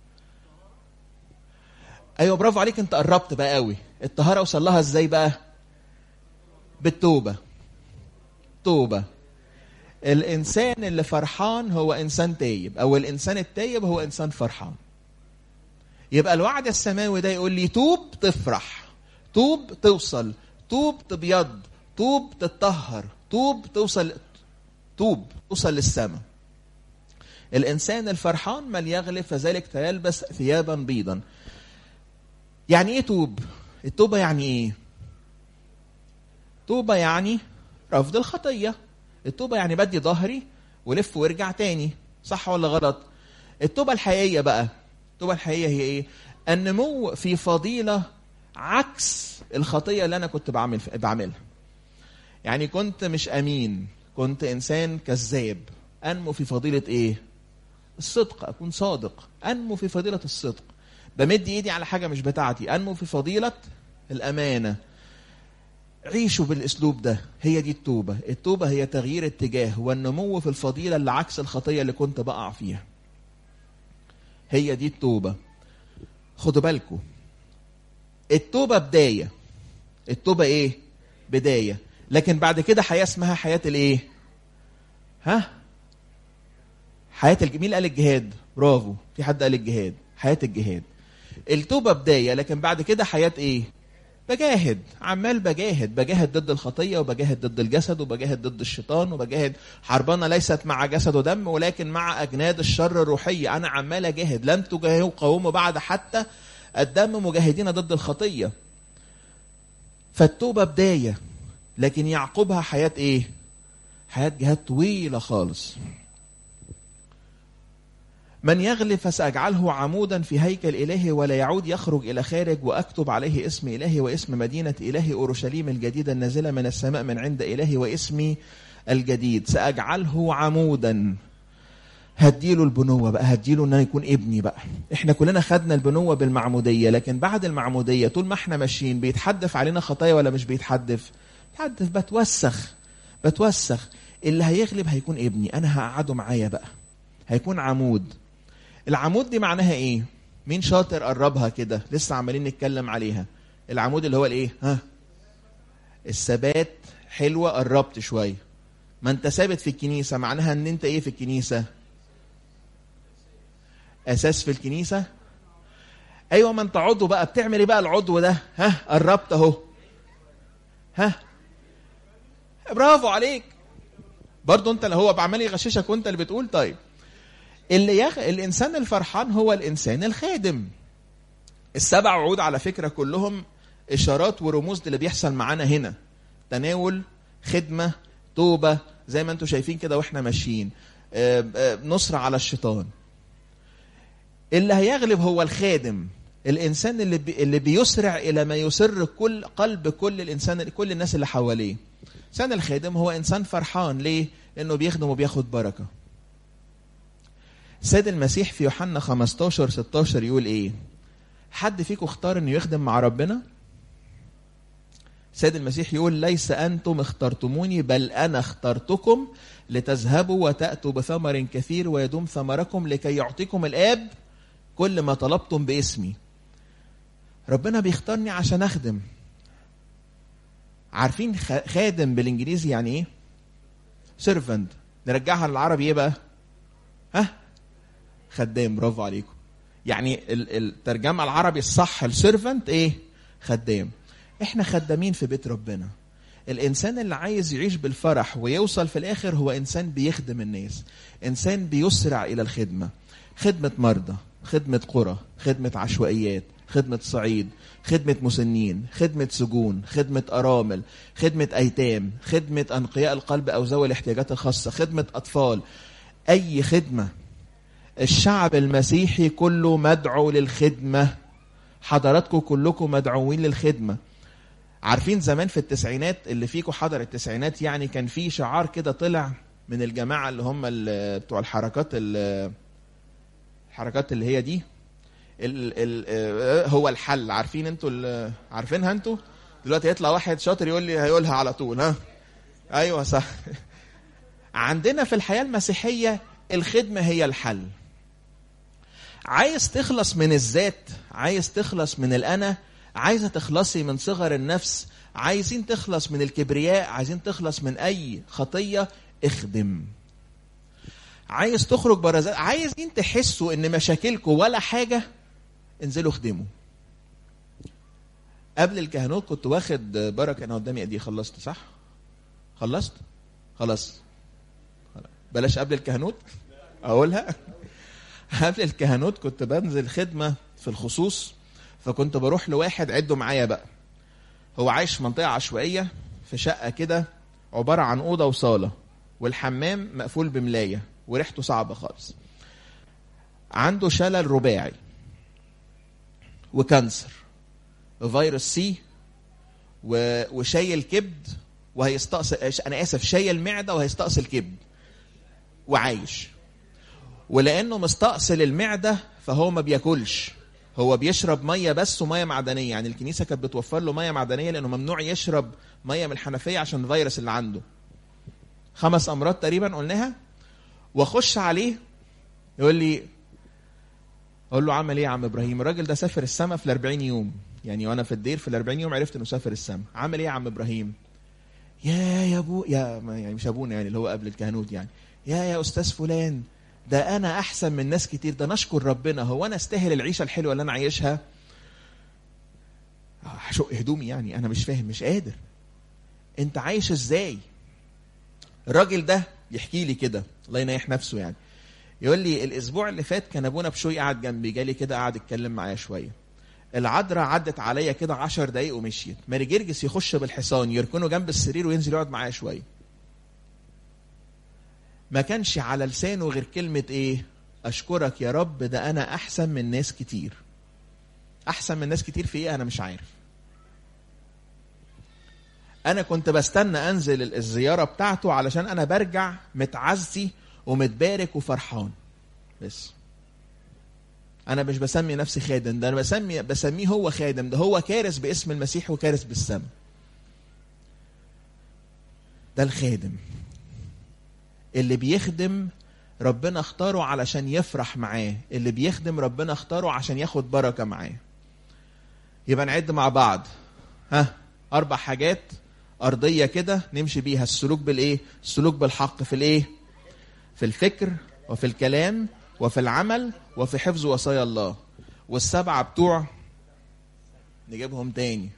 ايوه برافو عليك انت قربت بقى قوي. الطهاره وصل لها ازاي بقى؟ بالتوبه. توبه. الانسان اللي فرحان هو انسان تايب او الانسان التايب هو انسان فرحان يبقى الوعد السماوي ده يقول لي توب تفرح توب توصل توب تبيض توب تتطهر توب توصل توب توصل للسماء الانسان الفرحان من يغلب فذلك فيلبس ثيابا بيضا يعني ايه توب التوبه يعني ايه توبه يعني رفض الخطيه التوبة يعني بدي ظهري ولف وارجع تاني صح ولا غلط التوبة الحقيقية بقى التوبة الحقيقية هي ايه النمو في فضيلة عكس الخطية اللي انا كنت بعمل بعملها يعني كنت مش امين كنت انسان كذاب انمو في فضيلة ايه الصدق اكون صادق انمو في فضيلة الصدق بمد ايدي على حاجة مش بتاعتي انمو في فضيلة الامانة عيشوا بالاسلوب ده هي دي التوبه التوبه هي تغيير اتجاه والنمو في الفضيله اللي عكس الخطيه اللي كنت بقع فيها هي دي التوبه خدوا بالكم التوبه بدايه التوبه ايه بدايه لكن بعد كده حياه اسمها حياه الايه ها حياه الج... مين قال الجهاد برافو في حد قال الجهاد حياه الجهاد التوبه بدايه لكن بعد كده حياه ايه بجاهد عمال بجاهد بجاهد ضد الخطية وبجاهد ضد الجسد وبجاهد ضد الشيطان وبجاهد حربنا ليست مع جسد ودم ولكن مع أجناد الشر الروحية أنا عمال أجاهد لم تجاهدوا قوموا بعد حتى الدم مجاهدين ضد الخطية فالتوبة بداية لكن يعقبها حياة إيه؟ حياة جهاد طويلة خالص من يغلب فسأجعله عمودا في هيكل إلهي ولا يعود يخرج إلى خارج وأكتب عليه اسم إلهي واسم مدينة إلهي أورشليم الجديدة النازلة من السماء من عند إلهي واسمي الجديد سأجعله عمودا هديله البنوة بقى هديله ان يكون ابني بقى احنا كلنا خدنا البنوة بالمعمودية لكن بعد المعمودية طول ما احنا ماشيين بيتحدف علينا خطايا ولا مش بيتحدف بيتحدف بتوسخ بتوسخ اللي هيغلب هيكون ابني انا هقعده معايا بقى هيكون عمود العمود دي معناها ايه مين شاطر قربها كده لسه عمالين نتكلم عليها العمود اللي هو الايه ها الثبات حلوه قربت شويه ما انت ثابت في الكنيسه معناها ان انت ايه في الكنيسه اساس في الكنيسه ايوه ما انت عضو بقى بتعمل ايه بقى العضو ده ها قربت اهو ها برافو عليك برضه انت اللي هو بعمل يغششك وانت اللي بتقول طيب اللي يخ... الانسان الفرحان هو الانسان الخادم السبع وعود على فكره كلهم اشارات ورموز اللي بيحصل معانا هنا تناول خدمه توبه زي ما انتم شايفين كده واحنا ماشيين نصره على الشيطان اللي هيغلب هو الخادم الانسان اللي بي... اللي بيسرع الى ما يسر كل قلب كل الانسان كل الناس اللي حواليه انسان الخادم هو انسان فرحان ليه لانه بيخدم وبياخد بركه سيد المسيح في يوحنا 15 16 يقول ايه حد فيكم اختار انه يخدم مع ربنا سيد المسيح يقول ليس أنتم اخترتموني بل أنا اخترتكم لتذهبوا وتأتوا بثمر كثير ويدوم ثمركم لكي يعطيكم الآب كل ما طلبتم باسمي ربنا بيختارني عشان أخدم عارفين خادم بالإنجليزي يعني إيه؟ سيرفنت نرجعها للعربي إيه بقى؟ ها؟ خدام برافو عليكم يعني الترجمة العربي الصح السيرفنت إيه؟ خدام احنا خدامين في بيت ربنا الانسان اللي عايز يعيش بالفرح ويوصل في الاخر هو انسان بيخدم الناس انسان بيسرع الى الخدمه خدمه مرضى خدمه قرى خدمه عشوائيات خدمه صعيد خدمه مسنين خدمه سجون خدمه ارامل خدمه ايتام خدمه انقياء القلب او ذوي الاحتياجات الخاصه خدمه اطفال اي خدمه الشعب المسيحي كله مدعو للخدمه حضراتكم كلكم مدعوين للخدمه عارفين زمان في التسعينات اللي فيكم حضر التسعينات يعني كان في شعار كده طلع من الجماعه اللي هم اللي بتوع الحركات الحركات اللي هي دي ال ال هو الحل عارفين انتوا عارفينها انتوا دلوقتي يطلع واحد شاطر يقول لي هيقولها على طول ها ايوه صح عندنا في الحياه المسيحيه الخدمه هي الحل عايز تخلص من الذات عايز تخلص من الانا عايزه تخلصي من صغر النفس عايزين تخلص من الكبرياء عايزين تخلص من اي خطيه اخدم عايز تخرج بره ذات عايزين تحسوا ان مشاكلكم ولا حاجه انزلوا اخدموا قبل الكهنوت كنت واخد بركه انا قدامي ادي خلصت صح خلصت خلاص بلاش قبل الكهنوت اقولها قبل الكهنوت كنت بنزل خدمه في الخصوص فكنت بروح لواحد عده معايا بقى هو عايش في منطقه عشوائيه في شقه كده عباره عن اوضه وصاله والحمام مقفول بملايه وريحته صعبه خالص عنده شلل رباعي وكانسر وفيروس سي و... وشايل كبد وهيستأصل انا اسف شايل معده وهيستأصل كبد وعايش ولانه مستأصل المعده فهو ما بياكلش هو بيشرب ميه بس وميه معدنيه يعني الكنيسه كانت بتوفر له ميه معدنيه لانه ممنوع يشرب ميه من الحنفيه عشان الفيروس اللي عنده خمس امراض تقريبا قلناها واخش عليه يقول لي اقول له عمل ايه يا عم ابراهيم الراجل ده سافر السما في ال 40 يوم يعني وانا في الدير في ال 40 يوم عرفت انه سافر السما عمل ايه يا عم ابراهيم يا يا ابو يا يعني مش ابونا يعني اللي هو قبل الكهنوت يعني يا يا استاذ فلان ده انا احسن من ناس كتير ده نشكر ربنا هو انا استاهل العيشه الحلوه اللي انا عايشها هشق هدومي يعني انا مش فاهم مش قادر انت عايش ازاي الراجل ده يحكي لي كده الله ينيح نفسه يعني يقول لي الاسبوع اللي فات كان ابونا بشوي قاعد جنبي جالي كده قعد يتكلم معايا شويه العذراء عدت عليا كده عشر دقايق ومشيت ماري جرجس يخش بالحصان يركنه جنب السرير وينزل يقعد معايا شويه ما كانش على لسانه غير كلمة ايه اشكرك يا رب ده انا احسن من ناس كتير احسن من ناس كتير في ايه انا مش عارف انا كنت بستنى انزل الزيارة بتاعته علشان انا برجع متعزي ومتبارك وفرحان بس انا مش بسمي نفسي خادم ده انا بسمي بسميه هو خادم ده هو كارث باسم المسيح وكارث بالسم ده الخادم اللي بيخدم ربنا اختاره علشان يفرح معاه اللي بيخدم ربنا اختاره عشان ياخد بركه معاه يبقى نعد مع بعض ها اربع حاجات ارضيه كده نمشي بيها السلوك بالايه السلوك بالحق في الايه في الفكر وفي الكلام وفي العمل وفي حفظ وصايا الله والسبعه بتوع نجيبهم تاني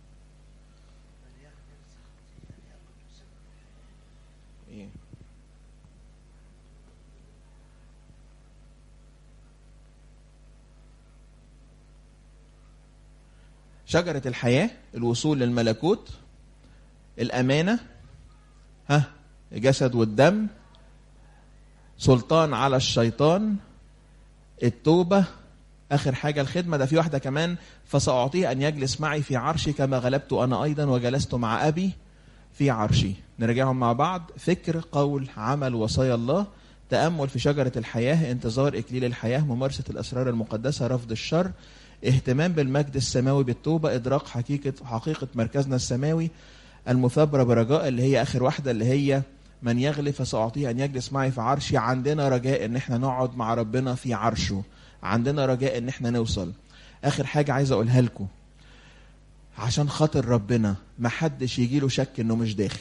شجرة الحياة الوصول للملكوت الأمانة ها الجسد والدم سلطان على الشيطان التوبة آخر حاجة الخدمة ده في واحدة كمان فسأعطيه أن يجلس معي في عرشي كما غلبت أنا أيضا وجلست مع أبي في عرشي نرجعهم مع بعض فكر قول عمل وصايا الله تأمل في شجرة الحياة انتظار إكليل الحياة ممارسة الأسرار المقدسة رفض الشر اهتمام بالمجد السماوي بالتوبة إدراك حقيقة حقيقة مركزنا السماوي المثابرة برجاء اللي هي آخر واحدة اللي هي من يغلب فسأعطيه أن يجلس معي في عرشي عندنا رجاء إن احنا نقعد مع ربنا في عرشه عندنا رجاء إن احنا نوصل آخر حاجة عايز أقولها لكم عشان خاطر ربنا محدش يجيله شك إنه مش داخل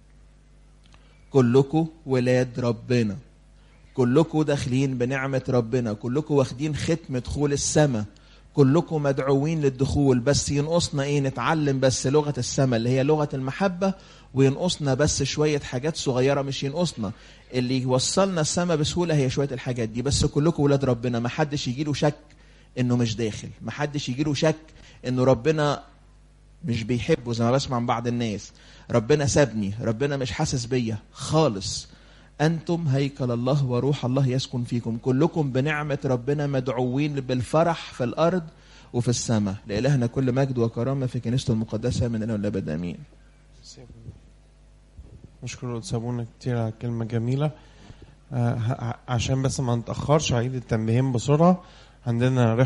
كلكم ولاد ربنا كلكم داخلين بنعمة ربنا كلكم واخدين ختم دخول السماء كلكم مدعوين للدخول بس ينقصنا ايه نتعلم بس لغة السماء اللي هي لغة المحبة وينقصنا بس شوية حاجات صغيرة مش ينقصنا اللي يوصلنا السماء بسهولة هي شوية الحاجات دي بس كلكم ولاد ربنا ما حدش يجيله شك انه مش داخل ما حدش يجيله شك انه ربنا مش بيحبه زي ما بسمع من بعض الناس ربنا سابني ربنا مش حاسس بيا خالص أنتم هيكل الله وروح الله يسكن فيكم كلكم بنعمة ربنا مدعوين بالفرح في الأرض وفي السماء لإلهنا كل مجد وكرامة في كنيسته المقدسة من الآن والأبد آمين نشكر سابونا كتير على كلمة جميلة آه، ه- عشان بس ما نتأخرش هعيد التنبيهين بسرعة عندنا